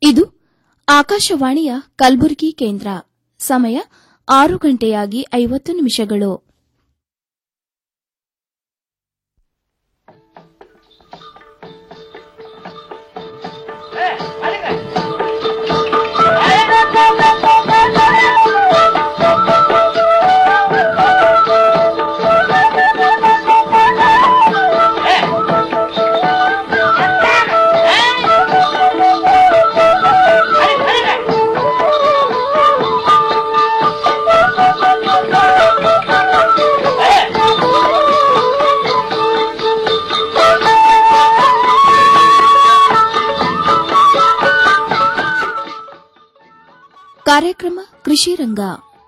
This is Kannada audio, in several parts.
ಇದು ಆಕಾಶವಾಣಿಯ ಕಲಬುರಗಿ ಕೇಂದ್ರ ಸಮಯ ಆರು ಗಂಟೆಯಾಗಿ ಐವತ್ತು ನಿಮಿಷಗಳು ಕಾರ್ಯಕ್ರಮ ಕೃಷಿ ರಂಗ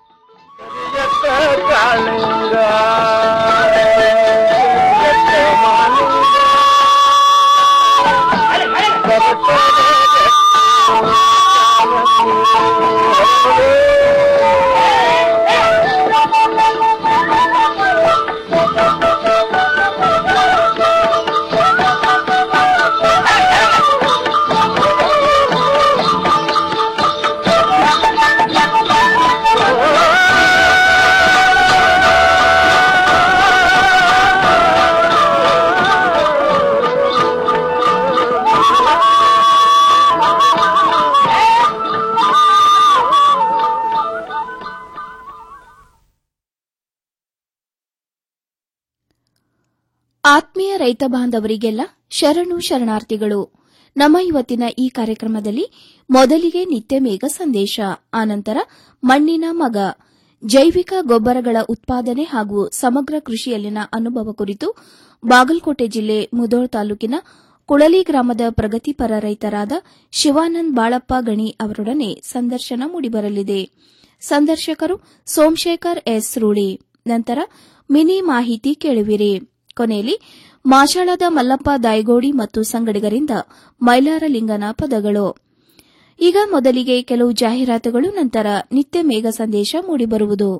ಆತ್ಮೀಯ ರೈತ ಬಾಂಧವರಿಗೆಲ್ಲ ಶರಣು ಶರಣಾರ್ಥಿಗಳು ನಮ್ಮ ಇವತ್ತಿನ ಈ ಕಾರ್ಯಕ್ರಮದಲ್ಲಿ ಮೊದಲಿಗೆ ನಿತ್ಯ ಮೇಘ ಸಂದೇಶ ಆನಂತರ ಮಣ್ಣಿನ ಮಗ ಜೈವಿಕ ಗೊಬ್ಬರಗಳ ಉತ್ಪಾದನೆ ಹಾಗೂ ಸಮಗ್ರ ಕೃಷಿಯಲ್ಲಿನ ಅನುಭವ ಕುರಿತು ಬಾಗಲಕೋಟೆ ಜಿಲ್ಲೆ ಮುದೋಳ್ ತಾಲೂಕಿನ ಕುಳಲಿ ಗ್ರಾಮದ ಪ್ರಗತಿಪರ ರೈತರಾದ ಶಿವಾನಂದ್ ಬಾಳಪ್ಪ ಗಣಿ ಅವರೊಡನೆ ಸಂದರ್ಶನ ಮೂಡಿಬರಲಿದೆ ಸಂದರ್ಶಕರು ಸೋಮಶೇಖರ್ ಎಸ್ ರೂಳಿ ನಂತರ ಮಿನಿ ಮಾಹಿತಿ ಕೇಳುವಿರಿ ಕೊನೆಯಲ್ಲಿ ಮಾಷಾಳದ ಮಲ್ಲಪ್ಪ ದಾಯಗೋಡಿ ಮತ್ತು ಸಂಗಡಿಗರಿಂದ ಮೈಲಾರಲಿಂಗನ ಪದಗಳು ಈಗ ಮೊದಲಿಗೆ ಕೆಲವು ಜಾಹೀರಾತುಗಳು ನಂತರ ನಿತ್ಯ ಮೇಘ ಸಂದೇಶ ಮೂಡಿಬರುವುದು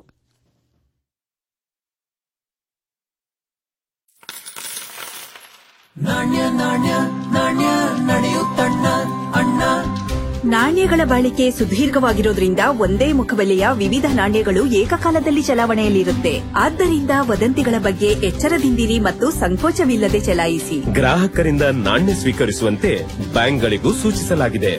ನಾಣ್ಯ ನಾಣ್ಯ ನಾಣ್ಯ ನಡೆಯುತ್ತಣ್ಣ ಅಣ್ಣ ನಾಣ್ಯಗಳ ಬಾಳಿಕೆ ಸುದೀರ್ಘವಾಗಿರೋದ್ರಿಂದ ಒಂದೇ ಮುಖಬೆಲೆಯ ವಿವಿಧ ನಾಣ್ಯಗಳು ಏಕಕಾಲದಲ್ಲಿ ಚಲಾವಣೆಯಲ್ಲಿರುತ್ತೆ ಆದ್ದರಿಂದ ವದಂತಿಗಳ ಬಗ್ಗೆ ಎಚ್ಚರದಿಂದಿರಿ ಮತ್ತು ಸಂಕೋಚವಿಲ್ಲದೆ ಚಲಾಯಿಸಿ ಗ್ರಾಹಕರಿಂದ ನಾಣ್ಯ ಸ್ವೀಕರಿಸುವಂತೆ ಬ್ಯಾಂಕ್ಗಳಿಗೂ ಸೂಚಿಸಲಾಗಿದೆ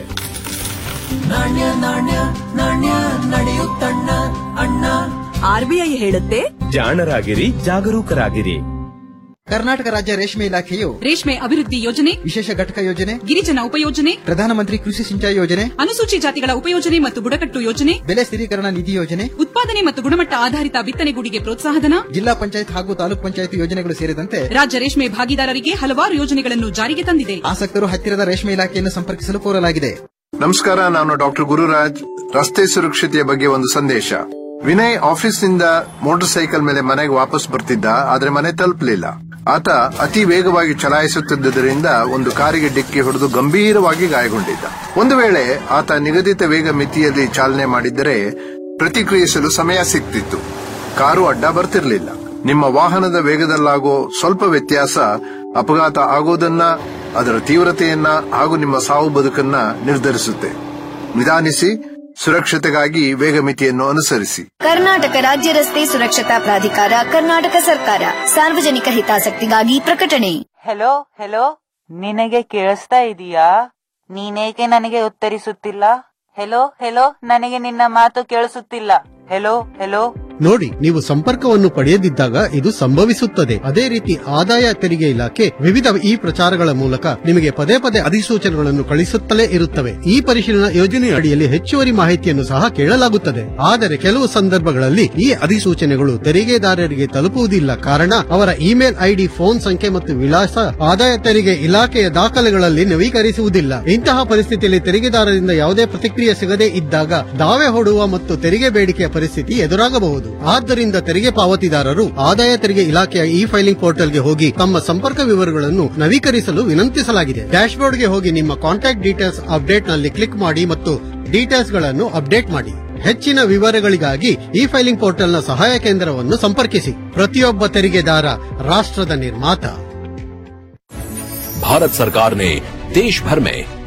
ನಾಣ್ಯ ನಾಣ್ಯ ನಾಣ್ಯ ನಡೆಯುತ್ತಣ್ಣ ಅಣ್ಣ ಆರ್ಬಿಐ ಹೇಳುತ್ತೆ ಜಾಣರಾಗಿರಿ ಜಾಗರೂಕರಾಗಿರಿ ಕರ್ನಾಟಕ ರಾಜ್ಯ ರೇಷ್ಮೆ ಇಲಾಖೆಯು ರೇಷ್ಮೆ ಅಭಿವೃದ್ಧಿ ಯೋಜನೆ ವಿಶೇಷ ಘಟಕ ಯೋಜನೆ ಗಿರಿಜನ ಉಪಯೋಜನೆ ಪ್ರಧಾನಮಂತ್ರಿ ಕೃಷಿ ಸಿಂಚಾಯಿ ಯೋಜನೆ ಅನುಸೂಚಿ ಜಾತಿಗಳ ಉಪಯೋಜನೆ ಮತ್ತು ಬುಡಕಟ್ಟು ಯೋಜನೆ ಬೆಲೆ ಸ್ಥಿರೀಕರಣ ನಿಧಿ ಯೋಜನೆ ಉತ್ಪಾದನೆ ಮತ್ತು ಗುಣಮಟ್ಟ ಆಧಾರಿತ ಬಿತ್ತನೆಗೂಡಿಗೆ ಪ್ರೋತ್ಸಾಹಧನ ಜಿಲ್ಲಾ ಪಂಚಾಯತ್ ಹಾಗೂ ತಾಲೂಕ್ ಪಂಚಾಯತ್ ಯೋಜನೆಗಳು ಸೇರಿದಂತೆ ರಾಜ್ಯ ರೇಷ್ಮೆ ಭಾಗಿದಾರರಿಗೆ ಹಲವಾರು ಯೋಜನೆಗಳನ್ನು ಜಾರಿಗೆ ತಂದಿದೆ ಆಸಕ್ತರು ಹತ್ತಿರದ ರೇಷ್ಮೆ ಇಲಾಖೆಯನ್ನು ಸಂಪರ್ಕಿಸಲು ಕೋರಲಾಗಿದೆ ನಮಸ್ಕಾರ ನಾನು ಡಾಕ್ಟರ್ ಗುರುರಾಜ್ ರಸ್ತೆ ಸುರಕ್ಷತೆಯ ಬಗ್ಗೆ ಒಂದು ಸಂದೇಶ ವಿನಯ್ ಆಫೀಸ್ನಿಂದ ಮೋಟಾರ್ ಸೈಕಲ್ ಮೇಲೆ ಮನೆಗೆ ವಾಪಸ್ ಬರ್ತಿದ್ದ ಆದ್ರೆ ಮನೆ ತಲುಪಲಿಲ್ಲ ಆತ ಅತಿ ವೇಗವಾಗಿ ಚಲಾಯಿಸುತ್ತಿದ್ದರಿಂದ ಒಂದು ಕಾರಿಗೆ ಡಿಕ್ಕಿ ಹೊಡೆದು ಗಂಭೀರವಾಗಿ ಗಾಯಗೊಂಡಿದ್ದ ಒಂದು ವೇಳೆ ಆತ ನಿಗದಿತ ವೇಗ ಮಿತಿಯಲ್ಲಿ ಚಾಲನೆ ಮಾಡಿದ್ದರೆ ಪ್ರತಿಕ್ರಿಯಿಸಲು ಸಮಯ ಸಿಗ್ತಿತ್ತು ಕಾರು ಅಡ್ಡ ಬರ್ತಿರ್ಲಿಲ್ಲ ನಿಮ್ಮ ವಾಹನದ ವೇಗದಲ್ಲಾಗೋ ಸ್ವಲ್ಪ ವ್ಯತ್ಯಾಸ ಅಪಘಾತ ಆಗೋದನ್ನ ಅದರ ತೀವ್ರತೆಯನ್ನ ಹಾಗೂ ನಿಮ್ಮ ಸಾವು ಬದುಕನ್ನ ನಿರ್ಧರಿಸುತ್ತೆ ನಿಧಾನಿಸಿ ಸುರಕ್ಷತೆಗಾಗಿ ವೇಗ ಮಿತಿಯನ್ನು ಅನುಸರಿಸಿ ಕರ್ನಾಟಕ ರಾಜ್ಯ ರಸ್ತೆ ಸುರಕ್ಷತಾ ಪ್ರಾಧಿಕಾರ ಕರ್ನಾಟಕ ಸರ್ಕಾರ ಸಾರ್ವಜನಿಕ ಹಿತಾಸಕ್ತಿಗಾಗಿ ಪ್ರಕಟಣೆ ಹೆಲೋ ಹೆಲೋ ನಿನಗೆ ಕೇಳಿಸ್ತಾ ಇದೀಯಾ ನೀನೇಕೆ ನನಗೆ ಉತ್ತರಿಸುತ್ತಿಲ್ಲ ಹೆಲೋ ಹೆಲೋ ನನಗೆ ನಿನ್ನ ಮಾತು ಕೇಳಿಸುತ್ತಿಲ್ಲ ಹೆಲೋ ಹೆಲೋ ನೋಡಿ ನೀವು ಸಂಪರ್ಕವನ್ನು ಪಡೆಯದಿದ್ದಾಗ ಇದು ಸಂಭವಿಸುತ್ತದೆ ಅದೇ ರೀತಿ ಆದಾಯ ತೆರಿಗೆ ಇಲಾಖೆ ವಿವಿಧ ಈ ಪ್ರಚಾರಗಳ ಮೂಲಕ ನಿಮಗೆ ಪದೇ ಪದೇ ಅಧಿಸೂಚನೆಗಳನ್ನು ಕಳಿಸುತ್ತಲೇ ಇರುತ್ತವೆ ಈ ಪರಿಶೀಲನಾ ಯೋಜನೆಯ ಅಡಿಯಲ್ಲಿ ಹೆಚ್ಚುವರಿ ಮಾಹಿತಿಯನ್ನು ಸಹ ಕೇಳಲಾಗುತ್ತದೆ ಆದರೆ ಕೆಲವು ಸಂದರ್ಭಗಳಲ್ಲಿ ಈ ಅಧಿಸೂಚನೆಗಳು ತೆರಿಗೆದಾರರಿಗೆ ತಲುಪುವುದಿಲ್ಲ ಕಾರಣ ಅವರ ಇಮೇಲ್ ಐಡಿ ಫೋನ್ ಸಂಖ್ಯೆ ಮತ್ತು ವಿಳಾಸ ಆದಾಯ ತೆರಿಗೆ ಇಲಾಖೆಯ ದಾಖಲೆಗಳಲ್ಲಿ ನವೀಕರಿಸುವುದಿಲ್ಲ ಇಂತಹ ಪರಿಸ್ಥಿತಿಯಲ್ಲಿ ತೆರಿಗೆದಾರರಿಂದ ಯಾವುದೇ ಪ್ರತಿಕ್ರಿಯೆ ಸಿಗದೇ ಇದ್ದಾಗ ದಾವೆ ಹೂಡುವ ಮತ್ತು ತೆರಿಗೆ ಬೇಡಿಕೆಯ ಪರಿಸ್ಥಿತಿ ಎದುರಾಗಬಹುದು ಆದ್ದರಿಂದ ತೆರಿಗೆ ಪಾವತಿದಾರರು ಆದಾಯ ತೆರಿಗೆ ಇಲಾಖೆಯ ಇ ಫೈಲಿಂಗ್ ಪೋರ್ಟಲ್ಗೆ ಹೋಗಿ ತಮ್ಮ ಸಂಪರ್ಕ ವಿವರಗಳನ್ನು ನವೀಕರಿಸಲು ವಿನಂತಿಸಲಾಗಿದೆ ಡ್ಯಾಶ್ಬೋರ್ಡ್ಗೆ ಹೋಗಿ ನಿಮ್ಮ ಕಾಂಟ್ಯಾಕ್ಟ್ ಡೀಟೇಲ್ಸ್ ಅಪ್ಡೇಟ್ ನಲ್ಲಿ ಕ್ಲಿಕ್ ಮಾಡಿ ಮತ್ತು ಡೀಟೇಲ್ಸ್ ಗಳನ್ನು ಅಪ್ಡೇಟ್ ಮಾಡಿ ಹೆಚ್ಚಿನ ವಿವರಗಳಿಗಾಗಿ ಇ ಫೈಲಿಂಗ್ ಪೋರ್ಟಲ್ನ ಸಹಾಯ ಕೇಂದ್ರವನ್ನು ಸಂಪರ್ಕಿಸಿ ಪ್ರತಿಯೊಬ್ಬ ತೆರಿಗೆದಾರ ರಾಷ್ಟ್ರದ ನಿರ್ಮಾತ भारत सरकार ने देश भर में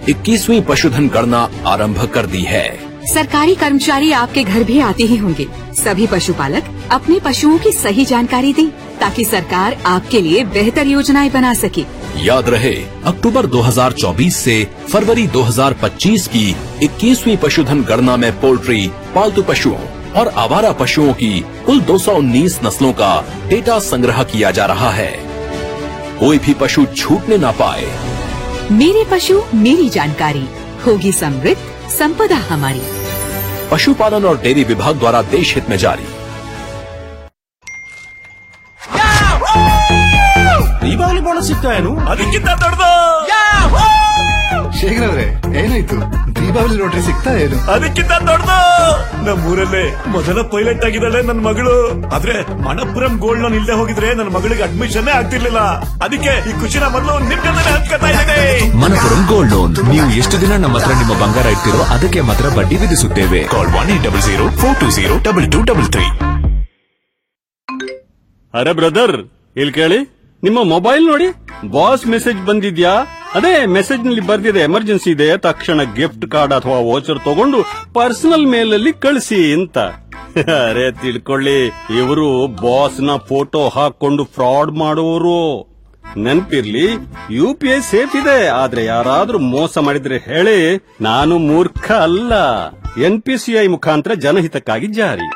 21वीं पशुधन गणना आरंभ कर दी है सरकारी कर्मचारी आपके घर भी आते ही होंगे सभी पशुपालक अपने पशुओं की सही जानकारी दें ताकि सरकार आपके लिए बेहतर योजनाएं बना सके याद रहे अक्टूबर 2024 से फरवरी 2025 की 21वीं पशुधन गणना में पोल्ट्री पालतू पशुओं और आवारा पशुओं की कुल 219 नस्लों का डेटा संग्रह किया जा रहा है कोई भी पशु छूटने ना पाए मेरे पशु मेरी जानकारी होगी समृद्ध संपदा हमारी पशुपालन और डेयरी विभाग द्वारा देश हित में जारी ದೀಪಾವಳಿ ಬೋನಸ್ ಸಿಗ್ತಾ ಏನು ಅದಕ್ಕಿಂತ ದೊಡ್ಡದು ಶೇಖರ್ ಅವ್ರೆ ಏನಾಯ್ತು ದೀಪಾವಳಿ ನೋಡ್ರಿ ಸಿಗ್ತಾ ಏನು ಅದಕ್ಕಿಂತ ದೊಡ್ಡದು ನಮ್ಮೂರಲ್ಲೇ ಮೊದಲ ಪೈಲಟ್ ಆಗಿದ್ದಾಳೆ ನನ್ನ ಮಗಳು ಆದ್ರೆ ಮಣಪುರಂ ಗೋಲ್ಡ್ ಲೋನ್ ಇಲ್ಲದೆ ಹೋಗಿದ್ರೆ ನನ್ನ ಮಗಳಿಗೆ ಅಡ್ಮಿಷನ್ ಆಗ್ತಿರ್ಲಿಲ್ಲ ಅದಕ್ಕೆ ಈ ಖುಷಿನ ಮೊದಲು ನಿಮ್ ಜೊತೆ ಹಂಚ್ಕೊತಾ ಇದ್ದೇನೆ ಮನಪುರಂ ಗೋಲ್ಡ್ ಲೋನ್ ನೀವು ಎಷ್ಟು ದಿನ ನಮ್ಮ ಹತ್ರ ನಿಮ್ಮ ಬಂಗಾರ ಇಡ್ತಿರೋ ಅದಕ್ಕೆ ಮಾತ್ರ ಬಡ್ಡಿ ವಿಧಿಸುತ್ತೇವೆ call one eight double zero four two zero double two double three ಅರೆ ಬ್ರದರ್ ಇಲ್ಲಿ ಕೇಳಿ ನಿಮ್ಮ ಮೊಬೈಲ್ ನೋಡಿ ಬಾಸ್ ಮೆಸೇಜ್ ಬಂದಿದ್ಯಾ ಅದೇ ಮೆಸೇಜ್ ನಲ್ಲಿ ಬರ್ದಿದೆ ಎಮರ್ಜೆನ್ಸಿ ಇದೆ ತಕ್ಷಣ ಗಿಫ್ಟ್ ಕಾರ್ಡ್ ಅಥವಾ ವೋಚರ್ ತಗೊಂಡು ಪರ್ಸನಲ್ ಮೇಲ್ ಅಲ್ಲಿ ಕಳಿಸಿ ಅಂತ ಅರೆ ತಿಳ್ಕೊಳ್ಳಿ ಇವರು ಬಾಸ್ ನ ಫೋಟೋ ಹಾಕೊಂಡು ಫ್ರಾಡ್ ಮಾಡುವವರು ನೆನ್ಪಿರ್ಲಿ ಯು ಪಿ ಐ ಸೇಫ್ ಇದೆ ಆದ್ರೆ ಯಾರಾದ್ರೂ ಮೋಸ ಮಾಡಿದ್ರೆ ಹೇಳಿ ನಾನು ಮೂರ್ಖ ಅಲ್ಲ ಎನ್ ಪಿ ಸಿ ಐ ಮುಖಾಂತರ ಜನಹಿತಕ್ಕಾಗಿ ಜಾರಿ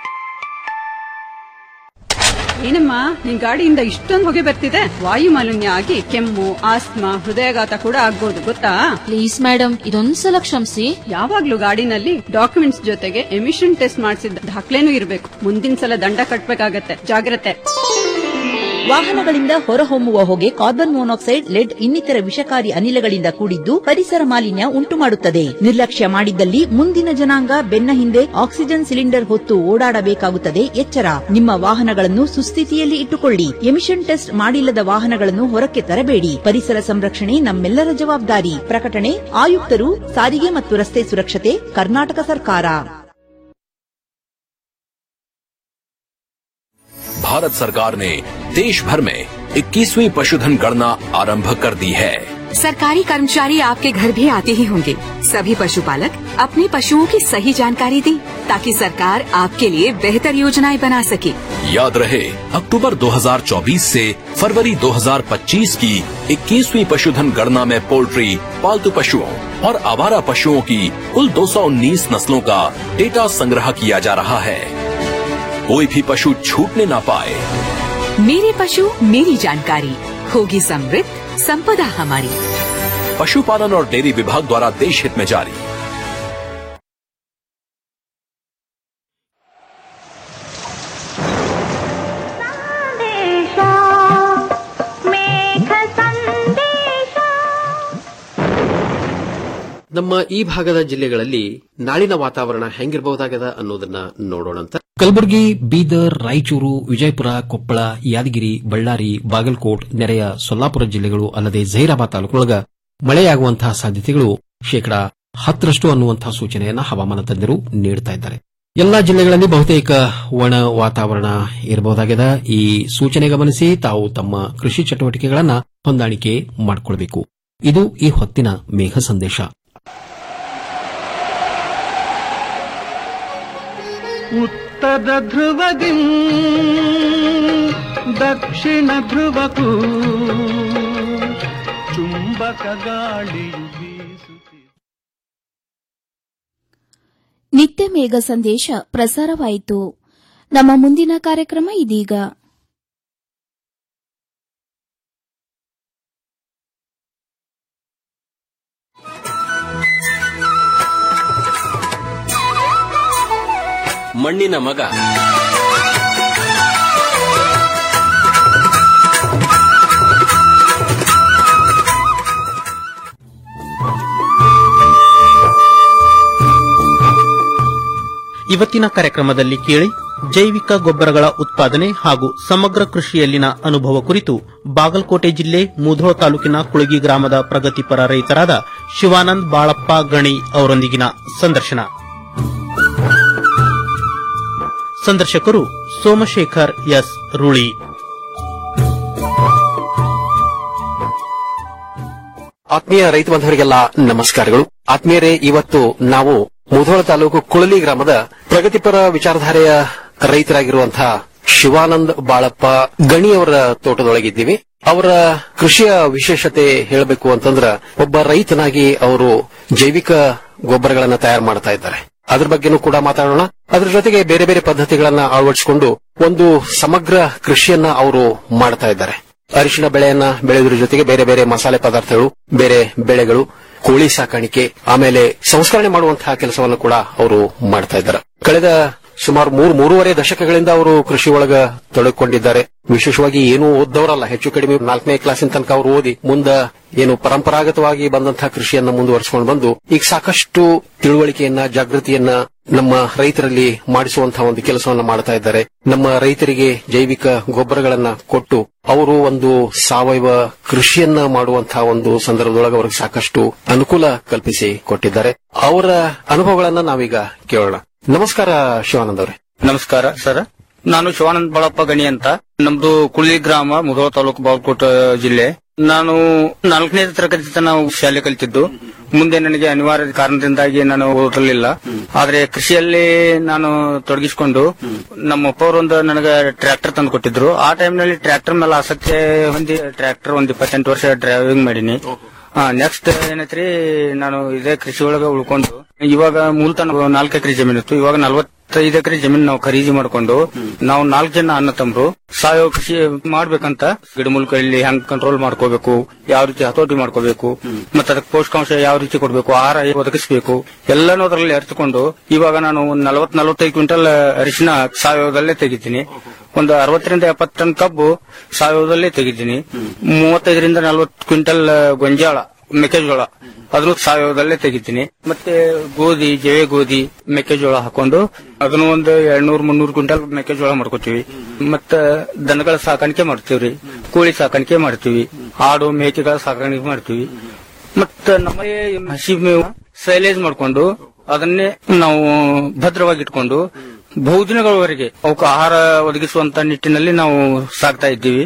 ಏನಮ್ಮ ನಿನ್ ಗಾಡಿಯಿಂದ ಇಷ್ಟೊಂದು ಹೊಗೆ ಬರ್ತಿದೆ ವಾಯು ಮಾಲಿನ್ಯ ಆಗಿ ಕೆಮ್ಮು ಆಸ್ತಮಾ ಹೃದಯಾಘಾತ ಕೂಡ ಆಗ್ಬೋದು ಗೊತ್ತಾ ಪ್ಲೀಸ್ ಮೇಡಮ್ ಇದೊಂದ್ಸಲ ಕ್ಷಮಿಸಿ ಯಾವಾಗ್ಲೂ ಗಾಡಿನಲ್ಲಿ ಡಾಕ್ಯುಮೆಂಟ್ಸ್ ಜೊತೆಗೆ ಎಮಿಷನ್ ಟೆಸ್ಟ್ ಮಾಡಿಸಿದ ದಾಖಲೆನೂ ಇರಬೇಕು ಮುಂದಿನ ಸಲ ದಂಡ ಕಟ್ಬೇಕಾಗತ್ತೆ ಜಾಗ್ರತೆ ವಾಹನಗಳಿಂದ ಹೊರಹೊಮ್ಮುವ ಹೊಗೆ ಕಾರ್ಬನ್ ಮೊನಾಕ್ಸೈಡ್ ಲೆಡ್ ಇನ್ನಿತರ ವಿಷಕಾರಿ ಅನಿಲಗಳಿಂದ ಕೂಡಿದ್ದು ಪರಿಸರ ಮಾಲಿನ್ಯ ಉಂಟುಮಾಡುತ್ತದೆ ನಿರ್ಲಕ್ಷ್ಯ ಮಾಡಿದ್ದಲ್ಲಿ ಮುಂದಿನ ಜನಾಂಗ ಬೆನ್ನ ಹಿಂದೆ ಆಕ್ಸಿಜನ್ ಸಿಲಿಂಡರ್ ಹೊತ್ತು ಓಡಾಡಬೇಕಾಗುತ್ತದೆ ಎಚ್ಚರ ನಿಮ್ಮ ವಾಹನಗಳನ್ನು ಸುಸ್ಥಿತಿಯಲ್ಲಿ ಇಟ್ಟುಕೊಳ್ಳಿ ಎಮಿಷನ್ ಟೆಸ್ಟ್ ಮಾಡಿಲ್ಲದ ವಾಹನಗಳನ್ನು ಹೊರಕ್ಕೆ ತರಬೇಡಿ ಪರಿಸರ ಸಂರಕ್ಷಣೆ ನಮ್ಮೆಲ್ಲರ ಜವಾಬ್ದಾರಿ ಪ್ರಕಟಣೆ ಆಯುಕ್ತರು ಸಾರಿಗೆ ಮತ್ತು ರಸ್ತೆ ಸುರಕ್ಷತೆ ಕರ್ನಾಟಕ ಸರ್ಕಾರ भारत सरकार ने देश भर में 21वीं पशुधन गणना आरंभ कर दी है सरकारी कर्मचारी आपके घर भी आते ही होंगे सभी पशुपालक अपने पशुओं की सही जानकारी दें ताकि सरकार आपके लिए बेहतर योजनाएं बना सके याद रहे अक्टूबर 2024 से फरवरी 2025 की 21वीं पशुधन गणना में पोल्ट्री पालतू पशुओं और आवारा पशुओं की कुल 219 नस्लों का डेटा संग्रह किया जा रहा है कोई भी पशु छूटने ना पाए मेरे पशु मेरी जानकारी होगी समृद्ध संपदा हमारी पशुपालन और डेयरी विभाग द्वारा देश हित में जारी ನಮ್ಮ ಈ ಭಾಗದ ಜಿಲ್ಲೆಗಳಲ್ಲಿ ನಾಳಿನ ವಾತಾವರಣ ಹೆಂಗಿರಬಹುದಾಗದ ಅನ್ನೋದನ್ನ ನೋಡೋಣಂತ ಕಲಬುರಗಿ ಬೀದರ್ ರಾಯಚೂರು ವಿಜಯಪುರ ಕೊಪ್ಪಳ ಯಾದಗಿರಿ ಬಳ್ಳಾರಿ ಬಾಗಲಕೋಟ್ ನೆರೆಯ ಸೊಲ್ಲಾಪುರ ಜಿಲ್ಲೆಗಳು ಅಲ್ಲದೆ ಜಹೀರಾಬಾದ್ ತಾಲೂಕೊಳಗ ಮಳೆಯಾಗುವಂತಹ ಸಾಧ್ಯತೆಗಳು ಶೇಕಡಾ ಹತ್ತರಷ್ಟು ಅನ್ನುವಂತಹ ಸೂಚನೆಯನ್ನ ಹವಾಮಾನ ತಜ್ಞರು ನೀಡುತ್ತಾ ಇದ್ದಾರೆ ಎಲ್ಲಾ ಜಿಲ್ಲೆಗಳಲ್ಲಿ ಬಹುತೇಕ ಒಣ ವಾತಾವರಣ ಇರಬಹುದಾಗಿದೆ ಈ ಸೂಚನೆ ಗಮನಿಸಿ ತಾವು ತಮ್ಮ ಕೃಷಿ ಚಟುವಟಿಕೆಗಳನ್ನ ಹೊಂದಾಣಿಕೆ ಮಾಡಿಕೊಳ್ಳಬೇಕು ಇದು ಈ ಹೊತ್ತಿನ ಮೇಘ ಸಂದೇಶ ಉತ್ತರ ಧ್ರುವದಿ ದಕ್ಷಿಣ ಧ್ರುವಕ್ಕೂ ಚುಂಬಕ ಗಾಳಿಯು ಬೀಸುತ್ತಿದೆ ನಿತ್ಯ ಮೇಘ ಸಂದೇಶ ಪ್ರಸಾರವಾಯಿತು ನಮ್ಮ ಮುಂದಿನ ಕಾರ್ಯಕ್ರಮ ಇದೀಗ ಮಣ್ಣಿನ ಮಗ ಇವತ್ತಿನ ಕಾರ್ಯಕ್ರಮದಲ್ಲಿ ಕೇಳಿ ಜೈವಿಕ ಗೊಬ್ಬರಗಳ ಉತ್ಪಾದನೆ ಹಾಗೂ ಸಮಗ್ರ ಕೃಷಿಯಲ್ಲಿನ ಅನುಭವ ಕುರಿತು ಬಾಗಲಕೋಟೆ ಜಿಲ್ಲೆ ಮುಧೋಳ ತಾಲೂಕಿನ ಕುಳಗಿ ಗ್ರಾಮದ ಪ್ರಗತಿಪರ ರೈತರಾದ ಶಿವಾನಂದ್ ಬಾಳಪ್ಪ ಗಣಿ ಅವರೊಂದಿಗಿನ ಸಂದರ್ಶನ ಸಂದರ್ಶಕರು ಸೋಮಶೇಖರ್ ಎಸ್ ರೂಳಿ ಆತ್ಮೀಯ ರೈತ ಬಾಂಧವರಿಗೆಲ್ಲ ನಮಸ್ಕಾರಗಳು ಆತ್ಮೀಯರೇ ಇವತ್ತು ನಾವು ಮುಧೋಳ ತಾಲೂಕು ಕುಳಲಿ ಗ್ರಾಮದ ಪ್ರಗತಿಪರ ವಿಚಾರಧಾರೆಯ ರೈತರಾಗಿರುವಂತಹ ಶಿವಾನಂದ್ ಬಾಳಪ್ಪ ಗಣಿಯವರ ತೋಟದೊಳಗಿದ್ದೀವಿ ಅವರ ಕೃಷಿಯ ವಿಶೇಷತೆ ಹೇಳಬೇಕು ಅಂತಂದ್ರ ಒಬ್ಬ ರೈತನಾಗಿ ಅವರು ಜೈವಿಕ ಗೊಬ್ಬರಗಳನ್ನ ತಯಾರು ಮಾಡ್ತಾ ಇದ್ದಾರೆ ಅದ್ರ ಬಗ್ಗೆನೂ ಕೂಡ ಮಾತಾಡೋಣ ಅದ್ರ ಜೊತೆಗೆ ಬೇರೆ ಬೇರೆ ಪದ್ಧತಿಗಳನ್ನ ಅಳವಡಿಸಿಕೊಂಡು ಒಂದು ಸಮಗ್ರ ಕೃಷಿಯನ್ನ ಅವರು ಮಾಡ್ತಾ ಇದ್ದಾರೆ ಅರಿಶಿಣ ಬೆಳೆಯನ್ನ ಬೆಳೆಯೋದ್ರ ಜೊತೆಗೆ ಬೇರೆ ಬೇರೆ ಮಸಾಲೆ ಪದಾರ್ಥಗಳು ಬೇರೆ ಬೆಳೆಗಳು ಕೋಳಿ ಸಾಕಾಣಿಕೆ ಆಮೇಲೆ ಸಂಸ್ಕರಣೆ ಮಾಡುವಂತಹ ಕೆಲಸವನ್ನು ಕೂಡ ಅವರು ಮಾಡ್ತಾ ಇದ್ದಾರೆ ಕಳೆದ ಸುಮಾರು ಮೂರು ಮೂರುವರೆ ದಶಕಗಳಿಂದ ಅವರು ಕೃಷಿ ಒಳಗ ತೊಡಗಿಕೊಂಡಿದ್ದಾರೆ ವಿಶೇಷವಾಗಿ ಏನು ಓದ್ದವರಲ್ಲ ಹೆಚ್ಚು ಕಡಿಮೆ ನಾಲ್ಕನೇ ಕ್ಲಾಸಿನ ತನಕ ಅವರು ಓದಿ ಮುಂದ ಏನು ಪರಂಪರಾಗತವಾಗಿ ಬಂದಂತಹ ಕೃಷಿಯನ್ನ ಮುಂದುವರಿಸಿಕೊಂಡು ಬಂದು ಈಗ ಸಾಕಷ್ಟು ತಿಳುವಳಿಕೆಯನ್ನ ಜಾಗೃತಿಯನ್ನ ನಮ್ಮ ರೈತರಲ್ಲಿ ಮಾಡಿಸುವಂತಹ ಒಂದು ಕೆಲಸವನ್ನ ಮಾಡ್ತಾ ಇದ್ದಾರೆ ನಮ್ಮ ರೈತರಿಗೆ ಜೈವಿಕ ಗೊಬ್ಬರಗಳನ್ನ ಕೊಟ್ಟು ಅವರು ಒಂದು ಸಾವಯವ ಕೃಷಿಯನ್ನ ಮಾಡುವಂತಹ ಒಂದು ಸಂದರ್ಭದೊಳಗೆ ಅವರಿಗೆ ಸಾಕಷ್ಟು ಅನುಕೂಲ ಕಲ್ಪಿಸಿ ಕೊಟ್ಟಿದ್ದಾರೆ ಅವರ ಅನುಭವಗಳನ್ನ ನಾವೀಗ ಕೇಳೋಣ ನಮಸ್ಕಾರ ಶಿವಾನಂದ್ ಅವರೇ ನಮಸ್ಕಾರ ಸರ್ ನಾನು ಶಿವಾನಂದ್ ಬಾಳಪ್ಪ ಗಣಿ ಅಂತ ನಮ್ದು ಕುಳಿ ಗ್ರಾಮ ಮುಧೋಳ ತಾಲೂಕು ಬಾಗಲಕೋಟ ಜಿಲ್ಲೆ ನಾನು ನಾಲ್ಕನೇ ತರಗತಿ ತನಕ ಶಾಲೆ ಕಲಿತಿದ್ದು ಮುಂದೆ ನನಗೆ ಅನಿವಾರ್ಯ ಕಾರಣದಿಂದಾಗಿ ನಾನು ಓದಲಿಲ್ಲ ಆದ್ರೆ ಕೃಷಿಯಲ್ಲಿ ನಾನು ತೊಡಗಿಸಿಕೊಂಡು ನಮ್ಮ ಅಪ್ಪವರೊಂದು ನನಗೆ ಟ್ರ್ಯಾಕ್ಟರ್ ತಂದು ಕೊಟ್ಟಿದ್ರು ಆ ಟೈಮ್ನಲ್ಲಿ ಟ್ರ್ಯಾಕ್ಟರ್ ಮೇಲೆ ಆಸಕ್ತಿ ಹೊಂದಿ ಟ್ರ್ಯಾಕ್ಟರ್ ಒಂದ್ ಇಪ್ಪತ್ತೆಂಟು ವರ್ಷ ಡ್ರೈವಿಂಗ್ ಮಾಡೀನಿ ನೆಕ್ಸ್ಟ್ ಏನೈತ್ರಿ ನಾನು ಇದೇ ಕೃಷಿ ಒಳಗ ಉಳ್ಕೊಂಡು ಇವಾಗ ಮೂಲತಃ ನಾಲ್ಕು ಎಕರೆ ಜಮೀನು ಇತ್ತು ಇವಾಗ ನಲ್ವತ್ತೈದು ಎಕರೆ ಜಮೀನು ನಾವು ಖರೀದಿ ಮಾಡ್ಕೊಂಡು ನಾವು ನಾಲ್ಕು ಜನ ಅಣ್ಣ ತಮ್ಮರು ಸಾವಯವ ಕೃಷಿ ಮಾಡ್ಬೇಕಂತ ಗಿಡಮೂಲಿಕೆಯಲ್ಲಿ ಹೆಂಗ್ ಕಂಟ್ರೋಲ್ ಮಾಡ್ಕೋಬೇಕು ಯಾವ ರೀತಿ ಹತೋಟಿ ಮಾಡ್ಕೋಬೇಕು ಮತ್ತೆ ಅದಕ್ಕೆ ಪೋಷಕಾಂಶ ಯಾವ ರೀತಿ ಕೊಡಬೇಕು ಆಹಾರ ಹೇಗೆ ಒದಗಿಸಬೇಕು ಎಲ್ಲಾನು ಅದರಲ್ಲಿ ಅರಿತುಕೊಂಡು ಇವಾಗ ನಾನು ಒಂದ್ ನಲವತ್ ನಲವತ್ತೈದು ಕ್ವಿಂಟಲ್ ಅರಿಶಿನ ಸಾವಯವದಲ್ಲೇ ತೆಗಿತೀನಿ ಒಂದು ಅರವತ್ತರಿಂದ ಎಪ್ಪತ್ತು ಟನ್ ಕಬ್ಬು ಸಾವಯವದಲ್ಲೇ ತೆಗಿದ್ದೀನಿ ಮೂವತ್ತೈದರಿಂದ ನಲವತ್ತು ಕ್ವಿಂಟಲ್ ಗೊಂಜಾಳ ಮೆಕ್ಕೆಜೋಳ ಅದನ್ನು ಸಾವಯವದಲ್ಲೇ ತೆಗಿತೀನಿ ಮತ್ತೆ ಗೋಧಿ ಜವೆ ಗೋಧಿ ಮೆಕ್ಕೆಜೋಳ ಹಾಕೊಂಡು ಅದನ್ನು ಒಂದು ಎರಡ್ನೂರ್ ಮುನ್ನೂರು ಕ್ವಿಂಟಲ್ ಮೆಕ್ಕೆಜೋಳ ಮಾಡ್ಕೋತೀವಿ ಮತ್ತ ದನಗಳ ಸಾಕಾಣಿಕೆ ಮಾಡ್ತೀವ್ರಿ ಕೋಳಿ ಸಾಕಾಣಿಕೆ ಮಾಡ್ತೀವಿ ಆಡು ಮೇಕೆಗಳ ಸಾಕಾಣಿಕೆ ಮಾಡ್ತೀವಿ ಮತ್ತ ನಮ್ಮಲ್ಲಿ ಹಸಿ ಮೇವು ಸೈಲೇಜ್ ಮಾಡ್ಕೊಂಡು ಅದನ್ನೇ ನಾವು ಭದ್ರವಾಗಿ ಇಟ್ಕೊಂಡು ಬಹುದಿನಗಳವರೆಗೆ ಅವಕ್ಕೆ ಆಹಾರ ಒದಗಿಸುವಂತ ನಿಟ್ಟಿನಲ್ಲಿ ನಾವು ಸಾಕ್ತಾ ಇದ್ದೀವಿ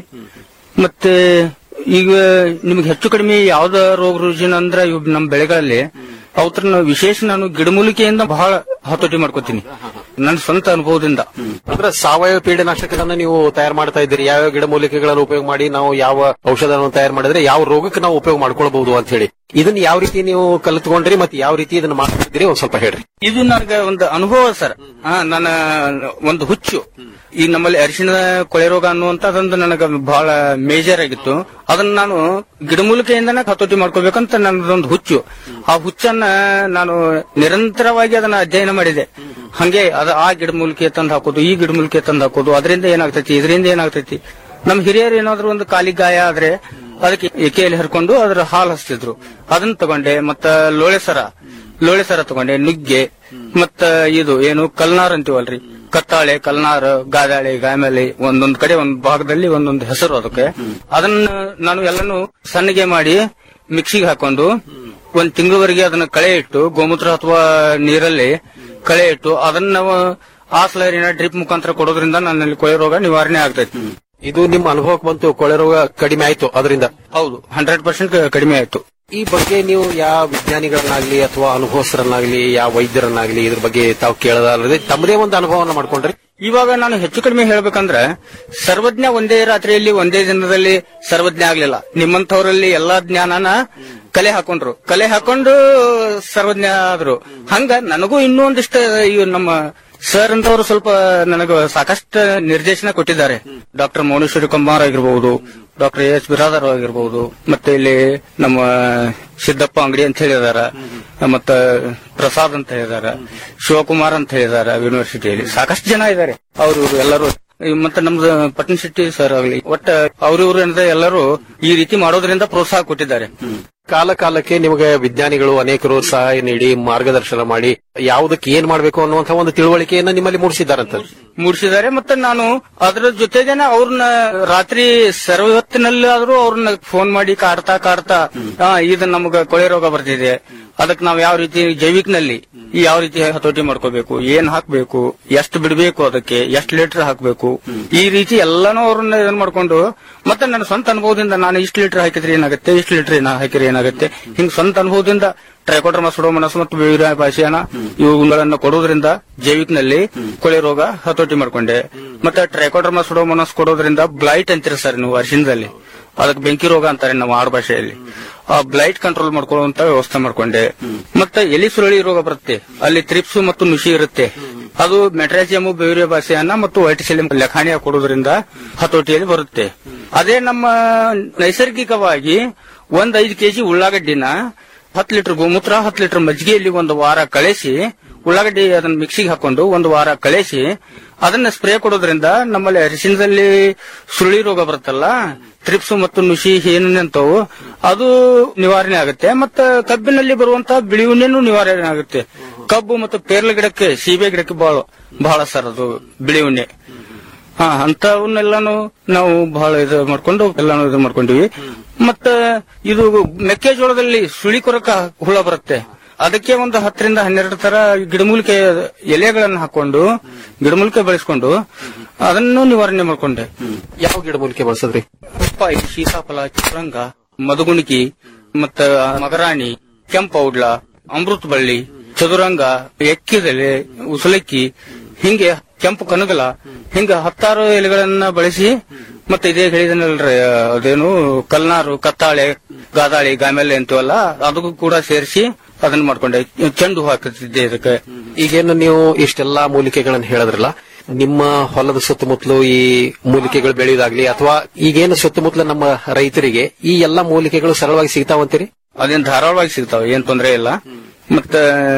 ಮತ್ತೆ ಈಗ ನಿಮ್ಗೆ ಹೆಚ್ಚು ಕಡಿಮೆ ಯಾವ್ದ ರೋಗ ರುಜಿನ ಅಂದ್ರೆ ಇವ್ ನಮ್ಮ ಬೆಳೆಗಳಲ್ಲಿ ಅವತ್ರ ವಿಶೇಷ ನಾನು ಗಿಡಮೂಲಿಕೆಯಿಂದ ಬಹಳ ಹತೋಟಿ ಮಾಡ್ಕೋತೀನಿ ನನ್ನ ಸ್ವಂತ ಅನುಭವದಿಂದ ಅಂದ್ರೆ ಸಾವಯವ ಪೀಡನಾಶಕಗಳನ್ನ ನೀವು ತಯಾರು ಮಾಡ್ತಾ ಇದ್ದೀರಿ ಯಾವ ಗಿಡಮೂಲಿಕೆಗಳನ್ನು ಉಪಯೋಗ ಮಾಡಿ ನಾವು ಯಾವ ಔಷಧವನ್ನು ತಯಾರು ಮಾಡಿದ್ರೆ ಯಾವ ರೋಗಕ್ಕೆ ನಾವು ಉಪಯೋಗ ಮಾಡ್ಕೊಳ್ಬಹುದು ಅಂತ ಹೇಳಿ ಇದನ್ನ ಯಾವ ರೀತಿ ನೀವು ಕಲಿತ್ಕೊಂಡ್ರಿ ಮತ್ತೆ ಯಾವ ರೀತಿ ಇದನ್ನ ಮಾಡ್ತಿದ್ದೀರಿ ಒಂದ್ ಸ್ವಲ್ಪ ಹೇಳ್ರಿ ಇದು ನನಗೆ ಒಂದು ಅನುಭವ ಸರ್ ಆ, ನನ್ನ ಒಂದು ಹುಚ್ಚು ಈ ನಮ್ಮಲ್ಲಿ ಅರಿಶಿಣ ಕೊಳೆ ರೋಗ ಅನ್ನುವಂತದೊಂದು ನನಗೆ ಬಹಳ ಮೇಜರ್ ಆಗಿತ್ತು ಅದನ್ನ ನಾನು ಗಿಡಮೂಲಿಕೆಯಿಂದನೇ ಹತೋಟಿ ಮಾಡ್ಕೋಬೇಕಂತ ನನ್ನದೊಂದು ಹುಚ್ಚು ಆ ಹುಚ್ಚನ್ನ ನಾನು ನಿರಂತರವಾಗಿ ಅದನ್ನ ಅಧ್ಯಯನ ಮಾಡಿದೆ ಹಂಗೆ ಅದ ಆ ಗಿಡಮೂಲಿಕೆ ತಂದು ಹಾಕೋದು ಈ ಗಿಡಮೂಲಿಕೆ ತಂದು ಹಾಕೋದು ಅದರಿಂದ ಏನಾಗ್ತೈತಿ ಇದರಿಂದ ಏನಾಗ್ತೈತಿ ನಮ್ ಹಿರಿಯರು ಏನಾದ್ರು ಒಂದು ಕಾಲಿ ಗಾಯ ಆದ್ರೆ ಅದಕ್ಕೆ ಎಕೆಯಲ್ಲಿ ಹರ್ಕೊಂಡು ಅದ್ರ ಹಾಲು ಹಚ್ತಿದ್ರು ಅದನ್ನ ತಗೊಂಡೆ ಮತ್ತ ಲೋಳೆ ಸರ ಲೋಳೆ ಸರ ತಗೊಂಡೆ ನುಗ್ಗೆ ಮತ್ತ ಇದು ಏನು ಕಲ್ನಾರ್ ಅಂತೀವಲ್ರಿ ಕತ್ತಾಳೆ ಕಲ್ನಾರ್ ಗಾದಾಳೆ ಗಾಮೇಲೆ ಒಂದೊಂದ್ ಕಡೆ ಒಂದ್ ಭಾಗದಲ್ಲಿ ಒಂದೊಂದು ಹೆಸರು ಅದಕ್ಕೆ ಅದನ್ನ ನಾನು ಎಲ್ಲಾನು ಸಣ್ಣಗೆ ಮಾಡಿ ಮಿಕ್ಸಿಗೆ ಹಾಕೊಂಡು ಒಂದ್ ತಿಂಗಳವರೆಗೆ ಅದನ್ನ ಕಳೆ ಇಟ್ಟು ಗೋಮೂತ್ರ ಅಥವಾ ನೀರಲ್ಲಿ ಕಳೆ ಇಟ್ಟು ಅದನ್ನ ನಾವು ಆ ಸ್ಲೈರಿನ ಡ್ರಿಪ್ ಮುಖಾಂತರ ಕೊಡೋದ್ರಿಂದ ನನ್ನಲ್ಲಿ ಕೊಳೆ ರೋಗ ನಿವಾರಣೆ ಆಗ್ತೈತಿ ಇದು ನಿಮ್ಮ ಅನುಭವಕ್ಕೆ ಬಂತು ಕೊಳೆ ರೋಗ ಕಡಿಮೆ ಆಯ್ತು ಅದರಿಂದ ಹೌದು ಹಂಡ್ರೆಡ್ ಪರ್ಸೆಂಟ್ ಕಡಿಮೆ ಆಯ್ತು ಈ ಬಗ್ಗೆ ನೀವು ಯಾವ ವಿಜ್ಞಾನಿಗಳನ್ನಾಗ್ಲಿ ಅಥವಾ ಅನುಭವಸ್ಥರನ್ನಾಗ್ಲಿ ಯಾವ ವೈದ್ಯರನ್ನಾಗ್ಲಿ ಇದ್ರ ಬಗ್ಗೆ ತಾವು ಕೇಳದಲ್ಲದೆ ತಮ್ಮದೇ ಒಂದು ಅನುಭವನ ಮಾಡ್ಕೊಂಡ್ರಿ ಇವಾಗ ನಾನು ಹೆಚ್ಚು ಕಡಿಮೆ ಹೇಳ್ಬೇಕಂದ್ರೆ ಸರ್ವಜ್ಞ ಒಂದೇ ರಾತ್ರಿಯಲ್ಲಿ ಒಂದೇ ದಿನದಲ್ಲಿ ಸರ್ವಜ್ಞ ಆಗ್ಲಿಲ್ಲ ನಿಮ್ಮಂಥವರಲ್ಲಿ ಎಲ್ಲಾ ಜ್ಞಾನನ ಕಲೆ ಹಾಕೊಂಡ್ರು ಕಲೆ ಹಾಕೊಂಡು ಸರ್ವಜ್ಞ ಆದ್ರು ಹಂಗ ನನಗೂ ಇನ್ನೂ ಒಂದಿಷ್ಟು ಇವ್ ನಮ್ಮ ಸರ್ ಅಂತವರು ಸ್ವಲ್ಪ ನನಗೆ ಸಾಕಷ್ಟು ನಿರ್ದೇಶನ ಕೊಟ್ಟಿದ್ದಾರೆ ಡಾಕ್ಟರ್ ಮೌನೇಶ್ವರಿ ಕುಮಾರ್ ಆಗಿರ್ಬಹುದು ಡಾಕ್ಟರ್ ಎಸ್ ಬಿರಾದರ್ ಆಗಿರ್ಬಹುದು ಮತ್ತೆ ಇಲ್ಲಿ ನಮ್ಮ ಸಿದ್ದಪ್ಪ ಅಂಗಡಿ ಅಂತ ಹೇಳಿದಾರ ಮತ್ತ ಪ್ರಸಾದ್ ಅಂತ ಹೇಳಿದಾರ ಶಿವಕುಮಾರ್ ಅಂತ ಹೇಳಿದಾರ ಯೂನಿವರ್ಸಿಟಿಯಲ್ಲಿ ಸಾಕಷ್ಟು ಜನ ಇದ್ದಾರೆ ಅವರು ಎಲ್ಲರೂ ಮತ್ತೆ ನಮ್ದು ಪಟ್ಟಣ ಶೆಟ್ಟಿ ಸರ್ ಆಗಲಿ ಒಟ್ಟ ಅವ್ರಿವ್ರು ಏನಂದ್ರೆ ಎಲ್ಲರೂ ಈ ರೀತಿ ಮಾಡೋದ್ರಿಂದ ಪ್ರೋತ್ಸಾಹ ಕೊಟ್ಟಿದ್ದಾರೆ ಕಾಲ ಕಾಲಕ್ಕೆ ನಿಮಗೆ ವಿಜ್ಞಾನಿಗಳು ಅನೇಕರು ಸಹಾಯ ನೀಡಿ ಮಾರ್ಗದರ್ಶನ ಮಾಡಿ ಯಾವುದಕ್ಕೆ ಏನ್ ಮಾಡಬೇಕು ಅನ್ನುವಂತಹ ಒಂದು ತಿಳುವಳಿಕೆಯನ್ನ ನಿಮ್ಮಲ್ಲಿ ಮೂಡಿಸಿದ್ದಾರಂತ ಮೂಡಿಸಿದ್ದಾರೆ ಮತ್ತೆ ನಾನು ಅದರ ಜೊತೆಗೇನೆ ಅವ್ರನ್ನ ರಾತ್ರಿ ಸರ್ವತ್ತಿನಲ್ಲಾದ್ರೂ ಅವ್ರನ್ನ ಫೋನ್ ಮಾಡಿ ಕಾಡ್ತಾ ಕಾಡ್ತಾ ಆ, ಇದು ನಮ್ಗ ಕೊಳೆ ರೋಗ ಬರ್ತಿದೆ ಅದಕ್ಕೆ ನಾವು ಯಾವ ರೀತಿ ಜೈವಿಕನಲ್ಲಿ ಯಾವ ರೀತಿ ಹತೋಟಿ ಮಾಡ್ಕೋಬೇಕು ಏನ್ ಹಾಕ್ಬೇಕು ಎಷ್ಟು ಬಿಡಬೇಕು ಅದಕ್ಕೆ ಎಷ್ಟು ಲೀಟರ್ ಹಾಕ್ಬೇಕು ಈ ರೀತಿ ಎಲ್ಲಾನು ಅವ್ರನ್ನ ಏನ್ ಮಾಡ್ಕೊಂಡು ಮತ್ತೆ ನನ್ನ ಸ್ವಂತ ಅನುಭವದಿಂದ ನಾನು ಇಷ್ಟು ಲೀಟರ್ ಹಾಕಿದ್ರೆ ಏನಾಗುತ್ತೆ ಇಷ್ಟು ಲೀಟರ್ ಹಾಕಿದ್ರೆ ಏನಾಗುತ್ತೆ ಹಿಂಗ್ ಸ್ವಂತ ಅನುಭವದಿಂದ ಟ್ರೈಕೋಡ್ರಮ ಸುಡೋಮನಸ್ ಮತ್ತು ಬೇವಿನ ಭಾಷೆಯನ್ನ ಇವುಗಳನ್ನ ಕೊಡೋದ್ರಿಂದ ಜೈವಿಕನಲ್ಲಿ ಕೊಳೆ ರೋಗ ಹತೋಟಿ ಮಾಡ್ಕೊಂಡೆ ಮತ್ತೆ ಟ್ರೈಕೋಡ್ರಮ ಸುಡೋಮನಸ್ ಕೊಡೋದ್ರಿಂದ ಬ್ಲೈಟ್ ಅಂತೀರಿ ಸರ್ ನೀವು ಅರಿಶಿನದಲ್ಲಿ ಅದಕ್ಕೆ ಬೆಂಕಿ ರೋಗ ಅಂತಾರೆ ನಮ್ಮ ಆಡು ಭಾಷೆಯಲ್ಲಿ ಆ ಬ್ಲೈಟ್ ಕಂಟ್ರೋಲ್ ಮಾಡ್ಕೊಳ್ಳುವಂತ ವ್ಯವಸ್ಥೆ ಮಾಡ್ಕೊಂಡೆ ಮತ್ತೆ ಎಲಿ ಸುರಳಿ ರೋಗ ಬರುತ್ತೆ ಅಲ್ಲಿ ತ್ರಿಪ್ಸು ಮತ್ತು ನುಷಿ ಇರುತ್ತೆ ಅದು ಮೆಟ್ರಾಜಿಯಮ್ ಬೇರೆ ಭಾಷೆಯನ್ನ ಮತ್ತು ವೈಟಿಸೆಲಿಯಂ ಲೆಖಾಣಿಯ ಕೊಡೋದ್ರಿಂದ ಹತೋಟಿಯಲ್ಲಿ ಬರುತ್ತೆ ಅದೇ ನಮ್ಮ ನೈಸರ್ಗಿಕವಾಗಿ ಒಂದ್ ಐದು ಕೆಜಿ ಉಳ್ಳಾಗಡ್ಡಿನ ಹತ್ತು ಲೀಟರ್ ಗೋಮೂತ್ರ ಹತ್ತು ಲೀಟರ್ ಮಜ್ಜಿಗೆಯಲ್ಲಿ ಒಂದು ವಾರ ಕಳಿಸಿ ಉಳ್ಳಾಗಡ್ಡಿ ಅದನ್ನ ಮಿಕ್ಸಿಗೆ ಹಾಕೊಂಡು ಒಂದು ವಾರ ಕಳಿಸಿ ಅದನ್ನ ಸ್ಪ್ರೇ ಕೊಡೋದ್ರಿಂದ ನಮ್ಮಲ್ಲಿ ಅರಿಶಿನದಲ್ಲಿ ಸುಳಿ ರೋಗ ಬರುತ್ತಲ್ಲ ತ್ರಿಪ್ಸು ಮತ್ತು ನುಷಿ ಏನೇನಂತವು ಅದು ನಿವಾರಣೆ ಆಗುತ್ತೆ ಮತ್ತೆ ಕಬ್ಬಿನಲ್ಲಿ ಬರುವಂತಹ ಬಿಳಿ ಉಣ್ಣೆನೂ ನಿವಾರಣೆ ಆಗುತ್ತೆ ಕಬ್ಬು ಮತ್ತು ಪೇರ್ಲ ಗಿಡಕ್ಕೆ ಸೀಬೆ ಗಿಡಕ್ಕೆ ಬಹಳ ಬಹಳ ಸರ್ ಅದು ಬಿಳಿ ಉಣ್ಣೆ ಹಾ ಅಂತವನ್ನೆಲ್ಲಾನು ನಾವು ಬಹಳ ಇದು ಮಾಡ್ಕೊಂಡು ಎಲ್ಲಾನು ಇದು ಮಾಡ್ಕೊಂಡಿವಿ ಮತ್ತ ಇದು ಮೆಕ್ಕೆಜೋಳದಲ್ಲಿ ಸುಳಿ ಕೊರಕ ಹುಳ ಬರುತ್ತೆ ಅದಕ್ಕೆ ಒಂದು ಹತ್ತರಿಂದ ಹನ್ನೆರಡು ತರ ಗಿಡಮೂಲಿಕೆ ಎಲೆಗಳನ್ನು ಹಾಕೊಂಡು ಗಿಡಮೂಲಿಕೆ ಬೆಳೆಸ್ಕೊಂಡು ಅದನ್ನು ನಿವಾರಣೆ ಮಾಡ್ಕೊಂಡೆ ಯಾವ ಗಿಡಮೂಲಿಕೆ ಬಳಸದ್ರಿ ಪಪ್ಪಾಯಿ ಸೀತಾಫಲ ಚಿತ್ರಂಗ ಮಧುಗುಣಿಕಿ ಮತ್ತ ಮಗರಾಣಿ ಕೆಂಪೌಡ್ಲ ಅಮೃತ ಬಳ್ಳಿ ಚದುರಂಗ ಎಕ್ಕಿದೆಲೆ ಉಸಲಕ್ಕಿ ಹಿಂಗೆ ಕೆಂಪು ಕನಗಲ ಹಿಂಗ ಹತ್ತಾರು ಎಲೆಗಳನ್ನ ಬಳಸಿ ಮತ್ತೆ ಇದೇ ಹೇಳಿದನಲ್ರಿ ಅದೇನು ಕಲ್ನಾರು ಕತ್ತಾಳೆ ಗಾದಾಳಿ ಗಾಮೆಲೆ ಅಂತೀವಲ್ಲ ಅದಕ್ಕೂ ಕೂಡ ಸೇರಿಸಿ ಅದನ್ನ ಮಾಡ್ಕೊಂಡೆ ಚೆಂಡು ಹೂ ಹಾಕುತ್ತಿದ್ದೆ ಇದಕ್ಕೆ ಈಗೇನು ನೀವು ಇಷ್ಟೆಲ್ಲಾ ಮೂಲಿಕೆಗಳನ್ನು ಹೇಳಿದ್ರಲ್ಲ ನಿಮ್ಮ ಹೊಲದ ಸುತ್ತಮುತ್ತಲು ಈ ಮೂಲಿಕೆಗಳು ಬೆಳೆಯೋದಾಗ್ಲಿ ಅಥವಾ ಈಗೇನು ಸುತ್ತಮುತ್ತಲ ನಮ್ಮ ರೈತರಿಗೆ ಈ ಎಲ್ಲಾ ಮೂಲಿಕೆಗಳು ಸರಳವಾಗಿ ಸಿಗ್ತಾವಂತೀರಿ ಅದೇನ್ ಧಾರಾಳವಾಗಿ ಸಿಗ್ತಾವ ಏನ್ ತೊಂದರೆ ಇಲ್ಲ ಮತ್ತ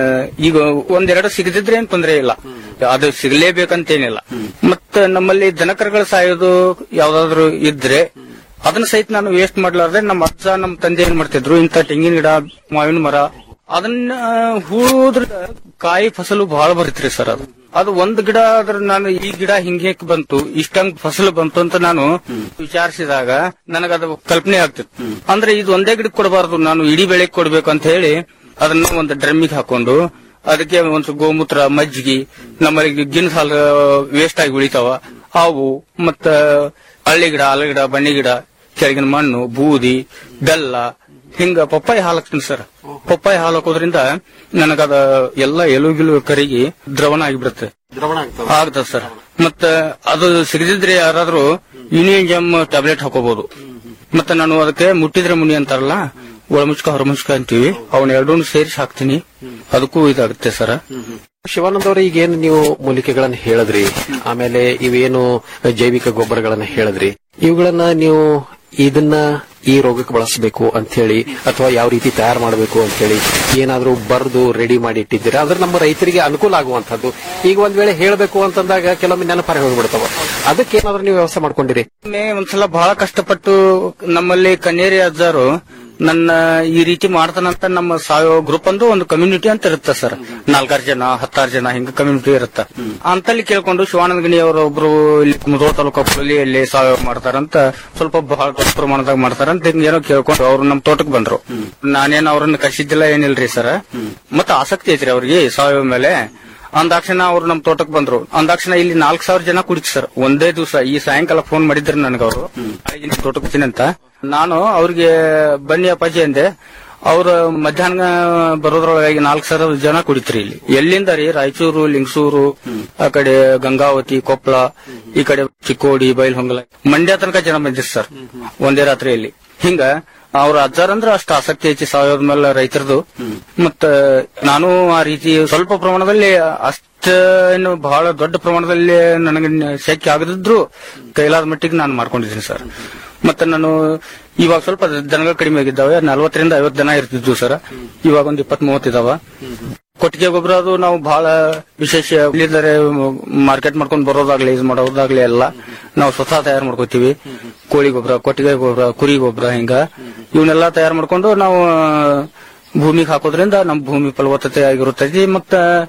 ಈಗ ಒಂದೆರಡು ಸಿಗದಿದ್ರೆ ಏನ್ ತೊಂದರೆ ಇಲ್ಲ ಅದು ಸಿಗಲೇಬೇಕಂತೇನಿಲ್ಲ ಮತ್ತ ನಮ್ಮಲ್ಲಿ ದನಕರಗಳು ಸಾಯೋದು ಯಾವ್ದಾದ್ರು ಇದ್ರೆ ಅದನ್ನ ಸಹಿತ ನಾನು ವೇಸ್ಟ್ ಮಾಡ್ಲಾರ್ದೆ ನಮ್ಮ ಅಜ್ಜ ನಮ್ಮ ತಂದೆ ಏನ್ ಮಾಡ್ತಿದ್ರು ಇಂತ ತೆಂಗಿನ ಗಿಡ ಮಾವಿನ ಮರ ಅದನ್ನ ಹೂದ್ರ ಕಾಯಿ ಫಸಲು ಬಹಳ ಬರುತ್ರಿ ಸರ್ ಅದು ಅದು ಒಂದ್ ಗಿಡ ಆದ್ರೆ ನಾನು ಈ ಗಿಡ ಹಿಂಗೆ ಬಂತು ಇಷ್ಟಂಗ್ ಫಸಲು ಬಂತು ಅಂತ ನಾನು ವಿಚಾರಿಸಿದಾಗ ನನಗದು ಕಲ್ಪನೆ ಆಗ್ತಿತ್ತು ಅಂದ್ರೆ ಇದು ಒಂದೇ ಗಿಡಕ್ಕೆ ಕೊಡಬಾರ್ದು ನಾನು ಇಡೀ ಬೆಳೆಗೆ ಕೊಡ್ಬೇಕು ಅಂತ ಹೇಳಿ ಅದನ್ನ ಒಂದು ಡ್ರಮ್ಮಿಗೆ ಹಾಕೊಂಡು ಅದಕ್ಕೆ ಒಂದು ಗೋಮೂತ್ರ ಮಜ್ಜಿಗೆ ನಮ್ಮಲ್ಲಿ ಗಿನ್ ಹಾಲು ವೇಸ್ಟ್ ಆಗಿ ಉಳಿತಾವ ಹಾವು ಮತ್ತ ಹಳ್ಳಿ ಗಿಡ ಆಲ ಗಿಡ ಬನ್ನಿ ಗಿಡ ಕೆಳಗಿನ ಮಣ್ಣು ಬೂದಿ ಬೆಲ್ಲ ಹಿಂಗ ಪಪ್ಪಾಯಿ ಹಾಲು ಹಾಕ್ತೀನಿ ಸರ್ ಪಪ್ಪಾಯಿ ಹಾಲು ಹಾಕೋದ್ರಿಂದ ನನಗದ ಎಲ್ಲ ಎಲುಗಿಲು ಕರಿಗಿ ದ್ರವಣ ಆಗಿಬಿಡುತ್ತೆ ದ್ರವಣ ಆಗ್ತದೆ ಸರ್ ಮತ್ತ ಅದು ಸಿಗದಿದ್ರೆ ಯಾರಾದ್ರೂ ಯೂನಿಯನ್ ಜಮ್ ಟ್ಯಾಬ್ಲೆಟ್ ಹಾಕೋಬಹುದು ಮತ್ತೆ ನಾನು ಅದಕ್ಕೆ ಮುಟ್ಟಿದ್ರೆ ಮುನಿ ಅಂತಾರಲ್ಲ ಒಳಮುಚ್ಕ ಹೊರಮುಚ್ಕ ಅಂತೀವಿ ಅವನ ಎರಡೂ ಸೇರಿಸಿ ಹಾಕ್ತೀನಿ ಅದಕ್ಕೂ ಇದಾಗುತ್ತೆ ಸರ್ ಶಿವಾನಂದ್ ಅವ್ರ ಈಗೇನು ನೀವು ಮೂಲಿಕೆಗಳನ್ನ ಹೇಳಿದ್ರಿ ಆಮೇಲೆ ಇವೇನು ಜೈವಿಕ ಗೊಬ್ಬರಗಳನ್ನ ಹೇಳಿದ್ರಿ ಇವುಗಳನ್ನ ನೀವು ಇದನ್ನ ಈ ರೋಗಕ್ಕೆ ಬಳಸಬೇಕು ಅಂತ ಹೇಳಿ ಅಥವಾ ಯಾವ ರೀತಿ ತಯಾರು ಮಾಡಬೇಕು ಅಂತ ಹೇಳಿ ಏನಾದ್ರೂ ಬರೆದು ರೆಡಿ ಮಾಡಿ ಇಟ್ಟಿದ್ದೀರಾ ಅದ್ರ ನಮ್ಮ ರೈತರಿಗೆ ಅನುಕೂಲ ಆಗುವಂತದ್ದು ಈಗ ಒಂದ್ ವೇಳೆ ಹೇಳಬೇಕು ಅಂತಂದಾಗ ಕೆಲವೊಮ್ಮೆ ನೆನಪರಿ ಹೋಗ್ಬಿಡ್ತಾವ ಅದಕ್ಕೆ ಏನಾದ್ರೂ ನೀವು ವ್ಯವಸ್ಥೆ ಮಾಡ್ಕೊಂಡಿರಿ ಒಮ್ಮೆ ಒಂದ್ಸಲ ಬಹಳ ಕಷ್ಟಪಟ್ಟು ನಮ್ಮಲ್ಲಿ ಕನ್ನೇರಿ ಅಜ್ಜಾರು ನನ್ನ ಈ ರೀತಿ ಮಾಡ್ತಾನಂತ ನಮ್ಮ ಸಾವಯವ ಗ್ರೂಪ್ ಅಂದು ಒಂದು ಕಮ್ಯುನಿಟಿ ಅಂತ ಇರುತ್ತೆ ಸರ್ ನಾಲ್ಕಾರು ಜನ ಹತ್ತಾರು ಜನ ಹಿಂಗ ಕಮ್ಯುನಿಟಿ ಇರುತ್ತೆ ಅಂತಲ್ಲಿ ಕೇಳ್ಕೊಂಡು ಶಿವಾನಂದ ಗಣಿ ಅವರು ಒಬ್ರು ಇಲ್ಲಿ ಮುಧೋಳ ತಾಲೂಕಲ್ಲಿ ಇಲ್ಲಿ ಸಾವಯವ ಮಾಡ್ತಾರಂತ ಸ್ವಲ್ಪ ಬಹಳ ದೊಡ್ಡ ಪ್ರಮಾಣದಾಗ ಮಾಡ್ತಾರಂತ ಹಿಂಗ್ ಏನೋ ಕೇಳ್ಕೊಂಡು ಅವ್ರು ನಮ್ ತೋಟಕ್ಕೆ ಬಂದ್ರು ನಾನೇನ್ ಅವ್ರನ್ನ ಕರ್ಸಿದ್ದಿಲ್ಲ ಏನಿಲ್ರಿ ಸರ್ ಮತ್ತೆ ಆಸಕ್ತಿ ಐತ್ರಿ ಅವ್ರಿಗೆ ಈ ಸಾವಯವ ಮೇಲೆ ಅಂದಾಕ್ಷಣ ಅವ್ರು ನಮ್ ತೋಟಕ್ಕೆ ಬಂದ್ರು ಅಂದಾಕ್ಷಣ ಇಲ್ಲಿ ನಾಲ್ಕು ಸಾವಿರ ಜನ ಕುಡಿತು ಸರ್ ಒಂದೇ ದಿವಸ ಈ ಸಾಯಂಕಾಲ ಫೋನ್ ಮಾಡಿದ್ರು ನನಗೆ ಅವರು ತೋಟಕ್ಕೆ ಬರ್ತೀನಿ ಅಂತ ನಾನು ಅವ್ರಿಗೆ ಬನ್ನಿ ಅಪ್ಪಾಜಿ ಅಂದೆ ಅವ್ರ ಮಧ್ಯಾಹ್ನ ಬರೋದ್ರೊಳಗಾಗಿ ನಾಲ್ಕು ಸಾವಿರ ಜನ ಕುಡಿತ್ರಿ ಇಲ್ಲಿ ಎಲ್ಲಿಂದ ರೀ ರಾಯಚೂರು ಲಿಂಗಸೂರು ಆ ಕಡೆ ಗಂಗಾವತಿ ಕೊಪ್ಪಳ ಈ ಕಡೆ ಚಿಕ್ಕೋಡಿ ಬೈಲ್ಹೊಂಗಲ ಮಂಡ್ಯ ತನಕ ಜನ ಬಂದಿರ್ ಸರ್ ಒಂದೇ ರಾತ್ರಿಯಲ್ಲಿ ಹಿಂಗ ಅವ್ರ ಅಜ್ಜಾರಂದ್ರ ಅಷ್ಟು ಆಸಕ್ತಿ ಐತಿ ಸಾವಯವ ಮೇಲೆ ರೈತರದು ಮತ್ತ ನಾನು ಆ ರೀತಿ ಸ್ವಲ್ಪ ಪ್ರಮಾಣದಲ್ಲಿ ಅಷ್ಟ ಏನು ಬಹಳ ದೊಡ್ಡ ಪ್ರಮಾಣದಲ್ಲಿ ನನಗೆ ಶಕ್ಯ ಆಗದಿದ್ರು ಕೈಲಾದ ಮಟ್ಟಿಗೆ ನಾನು ಮಾಡ್ಕೊಂಡಿದ್ದೀನಿ ಸರ್ ಮತ್ತೆ ನಾನು ಇವಾಗ ಸ್ವಲ್ಪ ದನಗಳು ಕಡಿಮೆ ಆಗಿದ್ದಾವೆ ನಲ್ವತ್ತರಿಂದ ಐವತ್ತು ದನ ಇರ್ತಿದ್ವು ಸರ್ ಇವಾಗ ಒಂದು ಇಪ್ಪತ್ ಮೂವತ್ತು ಇದಾವ ಕೊಟ್ಟಿಗೆ ಗೊಬ್ಬರ ಅದು ನಾವು ಬಹಳ ವಿಶೇಷ ಇಲ್ಲಿದ್ದಾರೆ ಮಾರ್ಕೆಟ್ ಮಾಡ್ಕೊಂಡು ಬರೋದಾಗ್ಲಿ ಇದು ಮಾಡೋದಾಗ್ಲಿ ಎಲ್ಲ ನಾವು ಸ್ವತಃ ತಯಾರು ಮಾಡ್ಕೋತೀವಿ ಕೋಳಿ ಗೊಬ್ಬರ ಕೊಟ್ಟಿಗೆ ಗೊಬ್ಬರ ಕುರಿ ಗೊಬ್ಬರ ಹಿಂಗ ಇವನ್ನೆಲ್ಲ ತಯಾರು ಮಾಡ್ಕೊಂಡು ನಾವು ಭೂಮಿಗೆ ಹಾಕೋದ್ರಿಂದ ನಮ್ಮ ಭೂಮಿ ಫಲವತ್ತತೆ ಆಗಿರುತ್ತದೆ ಮತ್ತ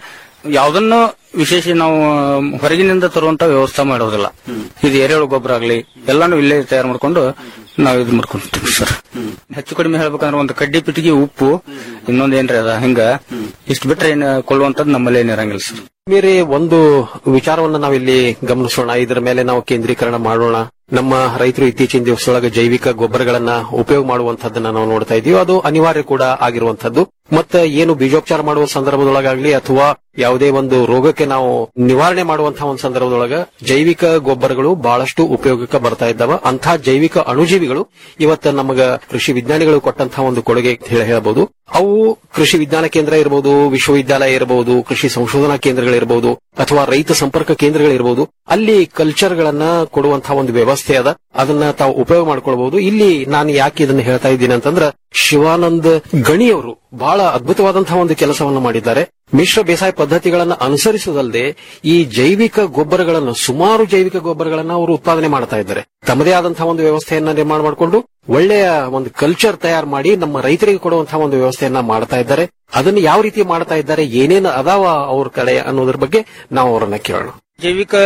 ಯಾವ್ದನ್ನು ವಿಶೇಷ ನಾವು ಹೊರಗಿನಿಂದ ತರುವಂತ ವ್ಯವಸ್ಥೆ ಮಾಡೋದಿಲ್ಲ ಇದು ಎರೆಹುಳು ಗೊಬ್ಬರ ಆಗ್ಲಿ ಎಲ್ಲಾನು ಇಲ್ಲೇ ತಯಾರು ಮಾಡ್ಕೊಂಡು ನಾವು ಇದು ಮಾಡ್ಕೊಂತೀವಿ ಸರ್ ಹೆಚ್ಚು ಕಡಿಮೆ ಹೇಳ್ಬೇಕಂದ್ರೆ ಒಂದು ಕಡ್ಡಿ ಪಿಟಿಗೆ ಉಪ್ಪು ಇನ್ನೊಂದ್ ಏನ್ರಿ ಅದ ಹಿಂಗ ಇಷ್ಟು ಬಿಟ್ರೆ ಏನ್ ಕೊಳ್ಳುವಂತದ್ದು ನಮ್ಮಲ್ಲಿ ಏನಿರಂಗಿಲ್ಲ ಸರ್ ಬೇರೆ ಒಂದು ವಿಚಾರವನ್ನ ನಾವಿಲ್ಲಿ ಗಮನಿಸೋಣ ಇದರ ಮೇಲೆ ನಾವು ಕೇಂದ್ರೀಕರಣ ಮಾಡೋಣ ನಮ್ಮ ರೈತರು ಇತ್ತೀಚಿನ ದಿವಸದೊಳಗೆ ಜೈವಿಕ ಗೊಬ್ಬರಗಳನ್ನ ಉಪಯೋಗ ಮಾಡುವಂತದ್ದನ್ನ ನಾವು ನೋಡ್ತಾ ಇದೀವಿ ಅದು ಅನಿವಾರ್ಯ ಕೂಡ ಆಗಿರುವಂತದ್ದು ಮತ್ತೆ ಏನು ಬೀಜೋಪಚಾರ ಮಾಡುವ ಸಂದರ್ಭದೊಳಗಾಗ್ಲಿ ಅಥವಾ ಯಾವುದೇ ಒಂದು ರೋಗಕ್ಕೆ ನಾವು ನಿವಾರಣೆ ಮಾಡುವಂತಹ ಒಂದು ಸಂದರ್ಭದೊಳಗ ಜೈವಿಕ ಗೊಬ್ಬರಗಳು ಬಹಳಷ್ಟು ಉಪಯೋಗಕ್ಕೆ ಬರ್ತಾ ಇದ್ದಾವ ಅಂತಹ ಜೈವಿಕ ಅಣುಜೀವಿಗಳು ಇವತ್ತ ನಮಗ ಕೃಷಿ ವಿಜ್ಞಾನಿಗಳು ಕೊಟ್ಟಂತಹ ಒಂದು ಕೊಡುಗೆ ಅಂತ ಹೇಳಿ ಹೇಳಬಹುದು ಅವು ಕೃಷಿ ವಿಜ್ಞಾನ ಕೇಂದ್ರ ಇರಬಹುದು ವಿಶ್ವವಿದ್ಯಾಲಯ ಇರಬಹುದು ಕೃಷಿ ಸಂಶೋಧನಾ ಕೇಂದ್ರಗಳಿರಬಹುದು ಅಥವಾ ರೈತ ಸಂಪರ್ಕ ಕೇಂದ್ರಗಳಿರಬಹುದು ಅಲ್ಲಿ ಕಲ್ಚರ್ ಗಳನ್ನ ಕೊಡುವಂತಹ ಒಂದು ವ್ಯವಸ್ಥೆ ಅದ ಅದನ್ನ ತಾವು ಉಪಯೋಗ ಮಾಡ್ಕೊಳ್ಬಹುದು ಇಲ್ಲಿ ನಾನು ಯಾಕೆ ಇದನ್ನ ಹೇಳ್ತಾ ಇದ್ದೀನಿ ಅಂತಂದ್ರ ಶಿವಾನಂದ್ ಗಣಿಯವರು ಬಹಳ ಅದ್ಭುತವಾದಂತಹ ಒಂದು ಕೆಲಸವನ್ನು ಮಾಡಿದ್ದಾರೆ ಮಿಶ್ರ ಬೇಸಾಯ ಪದ್ಧತಿಗಳನ್ನ ಅನುಸರಿಸುವುದಲ್ಲದೆ ಈ ಜೈವಿಕ ಗೊಬ್ಬರಗಳನ್ನು ಸುಮಾರು ಜೈವಿಕ ಗೊಬ್ಬರಗಳನ್ನ ಅವರು ಉತ್ಪಾದನೆ ಮಾಡ್ತಾ ಇದ್ದಾರೆ ತಮ್ಮದೇ ಆದಂತಹ ಒಂದು ವ್ಯವಸ್ಥೆಯನ್ನ ನಿರ್ಮಾಣ ಮಾಡಿಕೊಂಡು ಒಳ್ಳೆಯ ಒಂದು ಕಲ್ಚರ್ ತಯಾರು ಮಾಡಿ ನಮ್ಮ ರೈತರಿಗೆ ಕೊಡುವಂತಹ ಒಂದು ವ್ಯವಸ್ಥೆಯನ್ನ ಮಾಡ್ತಾ ಇದ್ದಾರೆ ಅದನ್ನು ಯಾವ ರೀತಿ ಮಾಡ್ತಾ ಇದ್ದಾರೆ ಏನೇನು ಅದಾವ ಅವ್ರ ಕಡೆ ಅನ್ನೋದ್ರ ಬಗ್ಗೆ ನಾವು ಅವರನ್ನ ಕೇಳೋಣ ಜೈವಿಕ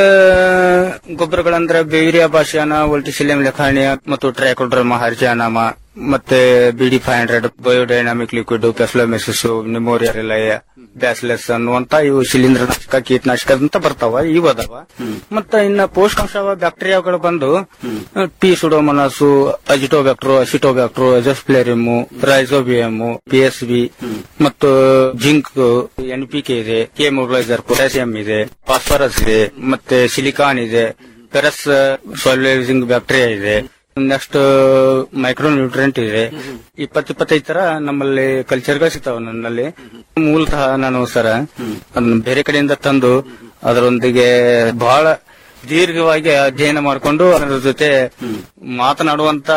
ಗೊಬ್ಬರಗಳಂದ್ರೆ ಬೇವಿರಿಯಾ ಭಾಷಾನ ವೋಲ್ಟಿಸಿಲಿಯಂ ಲೆಖಾಣಿಯ ಮತ್ತು ಟ್ರೈಕೋಡ್ರಮ ಹರ್ಜಾನಾಮ ಮತ್ತೆ ಬಿಡಿ five hundred biodynamic liquid paecilomyces nomuraea rileyi bacillus ಅನ್ನುವಂತ ಇವು ಶಿಲೀಂಧ್ರನಾಶಕ ಕೀಟನಾಶಕ ಅಂತ ಬರ್ತಾವ ಇವು ಅದಾವ ಮತ್ತ ಇನ್ನ ಪೋಷಕಾಂಶ ಬ್ಯಾಕ್ಟೀರಿಯಾಗಳು ಬಂದು P pseudomonas azotobacter acetobacter azospirillum rhizobium P S B ಮತ್ತು ಜಿಂಕ್ ಎನ್ ಪಿ ಕೆ ಇದೆ ಕೆ ಮೊಬಿಲೈಸರ್ ಪೊಟ್ಯಾಸಿಯಂ ಇದೆ ಫಾಸ್ಫರಸ್ ಇದೆ ಮತ್ತೆ ಸಿಲಿಕಾನ್ ಇದೆ ಪೆರಸ್ ಸಾಲ್ಯುಲೈಸಿಂಗ್ ಬ್ಯಾಕ್ಟೀರಿಯಾ ಇದೆ ನೆಕ್ಸ್ಟ್ ಮೈಕ್ರೋ ನ್ಯೂಟ್ರಿಯೆಂಟ್ ಇದೆ ಇಪ್ಪತ್ ಇಪ್ಪತ್ತೈದು ತರ ನಮ್ಮಲ್ಲಿ ಕಲ್ಚರ್ಗಳು ಸಿಗ್ತಾವ ನನ್ನಲ್ಲಿ ಮೂಲತಃ ನಾನು ಸರ ಅದನ್ನ ಬೇರೆ ಕಡೆಯಿಂದ ತಂದು ಅದರೊಂದಿಗೆ ಬಹಳ ದೀರ್ಘವಾಗಿ ಅಧ್ಯಯನ ಮಾಡಿಕೊಂಡು ಅದರ ಜೊತೆ ಮಾತನಾಡುವಂತ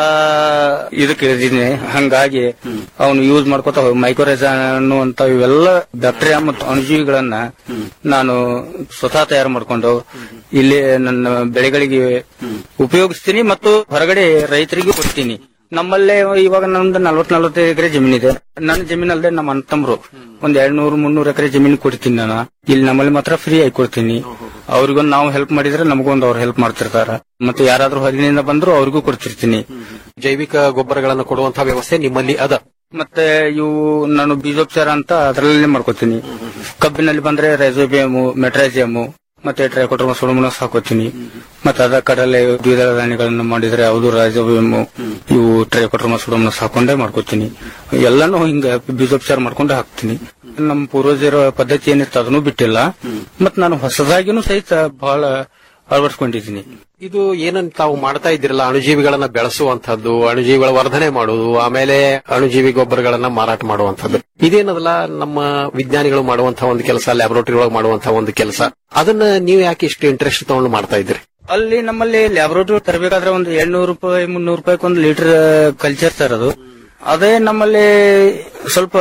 ಇದಕ್ಕೆ ಇಳಿದೀನಿ ಹಂಗಾಗಿ ಅವನು ಯೂಸ್ ಮಾಡ್ಕೋತ ಮೈಕ್ರೋರೈಸ ಅನ್ನುವಂತ ಇವೆಲ್ಲ ಬ್ಯಾಕ್ಟೀರಿಯಾ ಮತ್ತು ಅಣುಜೀವಿಗಳನ್ನ ನಾನು ಸ್ವತಃ ತಯಾರು ಮಾಡ್ಕೊಂಡು ಇಲ್ಲಿ ನನ್ನ ಬೆಳೆಗಳಿಗೆ ಉಪಯೋಗಿಸ್ತೀನಿ ಮತ್ತು ಹೊರಗಡೆ ರೈತರಿಗೂ ಕೊಡ್ತೀನಿ ನಮ್ಮಲ್ಲೇ ಇವಾಗ ನಮ್ದು ನಲ್ವತ್ ನಲ್ವತ್ತೈದು ಎಕರೆ ಜಮೀನಿದೆ ನನ್ನ ಜಮೀನಲ್ಲದೆ ನಮ್ಮ ಅಣ್ಣ ತಮ್ಮರು ಒಂದ್ ಎರಡ್ ನೂರು ಮುನ್ನೂರು ಎಕರೆ ಜಮೀನು ಕೊಡ್ತೀನಿ ನಾನು ಇಲ್ಲಿ ನಮ್ಮಲ್ಲಿ ಮಾತ್ರ ಫ್ರೀ ಆಗಿ ಕೊಡ್ತೀನಿ ಅವ್ರಿಗೊಂದು ನಾವು ಹೆಲ್ಪ್ ಮಾಡಿದ್ರೆ ನಮಗೊಂದು ಅವ್ರು ಹೆಲ್ಪ್ ಮಾಡ್ತಿರ್ತಾರ ಮತ್ತೆ ಯಾರಾದ್ರೂ ಹೊರಗಿನಿಂದ ಬಂದ್ರು ಅವ್ರಿಗೂ ಕೊಡ್ತಿರ್ತೀನಿ ಜೈವಿಕ ಗೊಬ್ಬರಗಳನ್ನು ಕೊಡುವಂತಹ ವ್ಯವಸ್ಥೆ ನಿಮ್ಮಲ್ಲಿ ಅದ ಮತ್ತೆ ಇವು ನಾನು ಬೀಜೋಪಚಾರ ಅಂತ ಅದರಲ್ಲೇ ಮಾಡ್ಕೋತೀನಿ ಕಬ್ಬಿನಲ್ಲಿ ಬಂದ್ರೆ ರೈಸೋಬಿಯಮು ಮೆಟ್ರಾಜಿಯಮು ಮತ್ತೆ ಟ್ರೈಕೋಟ್ರಮ ಸುಡಮನಸ್ ಹಾಕೋತೀನಿ ಮತ್ತೆ ಅದ ಕಡಲೆ ದ್ವಿದಳ ಧಾನ್ಯಗಳನ್ನ ಮಾಡಿದ್ರೆ ಯಾವುದು ರೈಸೋಬಿಯಮು ಇವು ಟ್ರೈಕೋಟ್ರಮ ಸುಡಮನಸ್ ಹಾಕೊಂಡೇ ಮಾಡ್ಕೋತೀನಿ ಎಲ್ಲಾನು ಹಿಂಗ ಬೀಜೋಪಚಾರ ಮಾಡ್ಕೊಂಡೇ ಹಾಕ್ತೀನಿ ನಮ್ಮ ಪೂರ್ವಜರ ಪದ್ಧತಿ ಏನಿತ್ತು ಅದನ್ನು ಬಿಟ್ಟಿಲ್ಲ ಮತ್ ನಾನು ಹೊಸದಾಗಿನೂ ಸಹಿತ ಬಹಳ ಅಳವಡಿಸ್ಕೊಂಡಿದ್ದೀನಿ ಇದು ಏನಂತ ತಾವು ಮಾಡ್ತಾ ಇದ್ದೀರಲ್ಲ ಅಣುಜೀವಿಗಳನ್ನ ಬೆಳೆಸುವಂತಹದ್ದು ಅಣುಜೀವಿಗಳ ವರ್ಧನೆ ಮಾಡುವುದು ಆಮೇಲೆ ಅಣುಜೀವಿ ಗೊಬ್ಬರಗಳನ್ನ ಮಾರಾಟ ಮಾಡುವಂತದ್ದು ಇದೇನದಲ್ಲ ನಮ್ಮ ವಿಜ್ಞಾನಿಗಳು ಮಾಡುವಂತಹ ಒಂದು ಕೆಲಸ ಲ್ಯಾಬೊರೇಟರಿ ಒಳಗೆ ಮಾಡುವಂತಹ ಒಂದು ಕೆಲಸ ಅದನ್ನ ನೀವು ಯಾಕೆ ಇಷ್ಟು ಇಂಟ್ರೆಸ್ಟ್ ತಗೊಂಡು ಮಾಡ್ತಾ ಇದ್ದೀರಿ ಅಲ್ಲಿ ನಮ್ಮಲ್ಲಿ ಲ್ಯಾಬೊರೇಟರಿ ತರಬೇಕಾದ್ರೆ ಒಂದು ಏಳ್ನೂರು ರೂಪಾಯಿ ಮುನ್ನೂರು ರೂಪಾಯಿ ಒಂದು ಲೀಟರ್ ಕಲ್ಚರ್ ತರೋದು ಅದೇ ನಮ್ಮಲ್ಲಿ ಸ್ವಲ್ಪ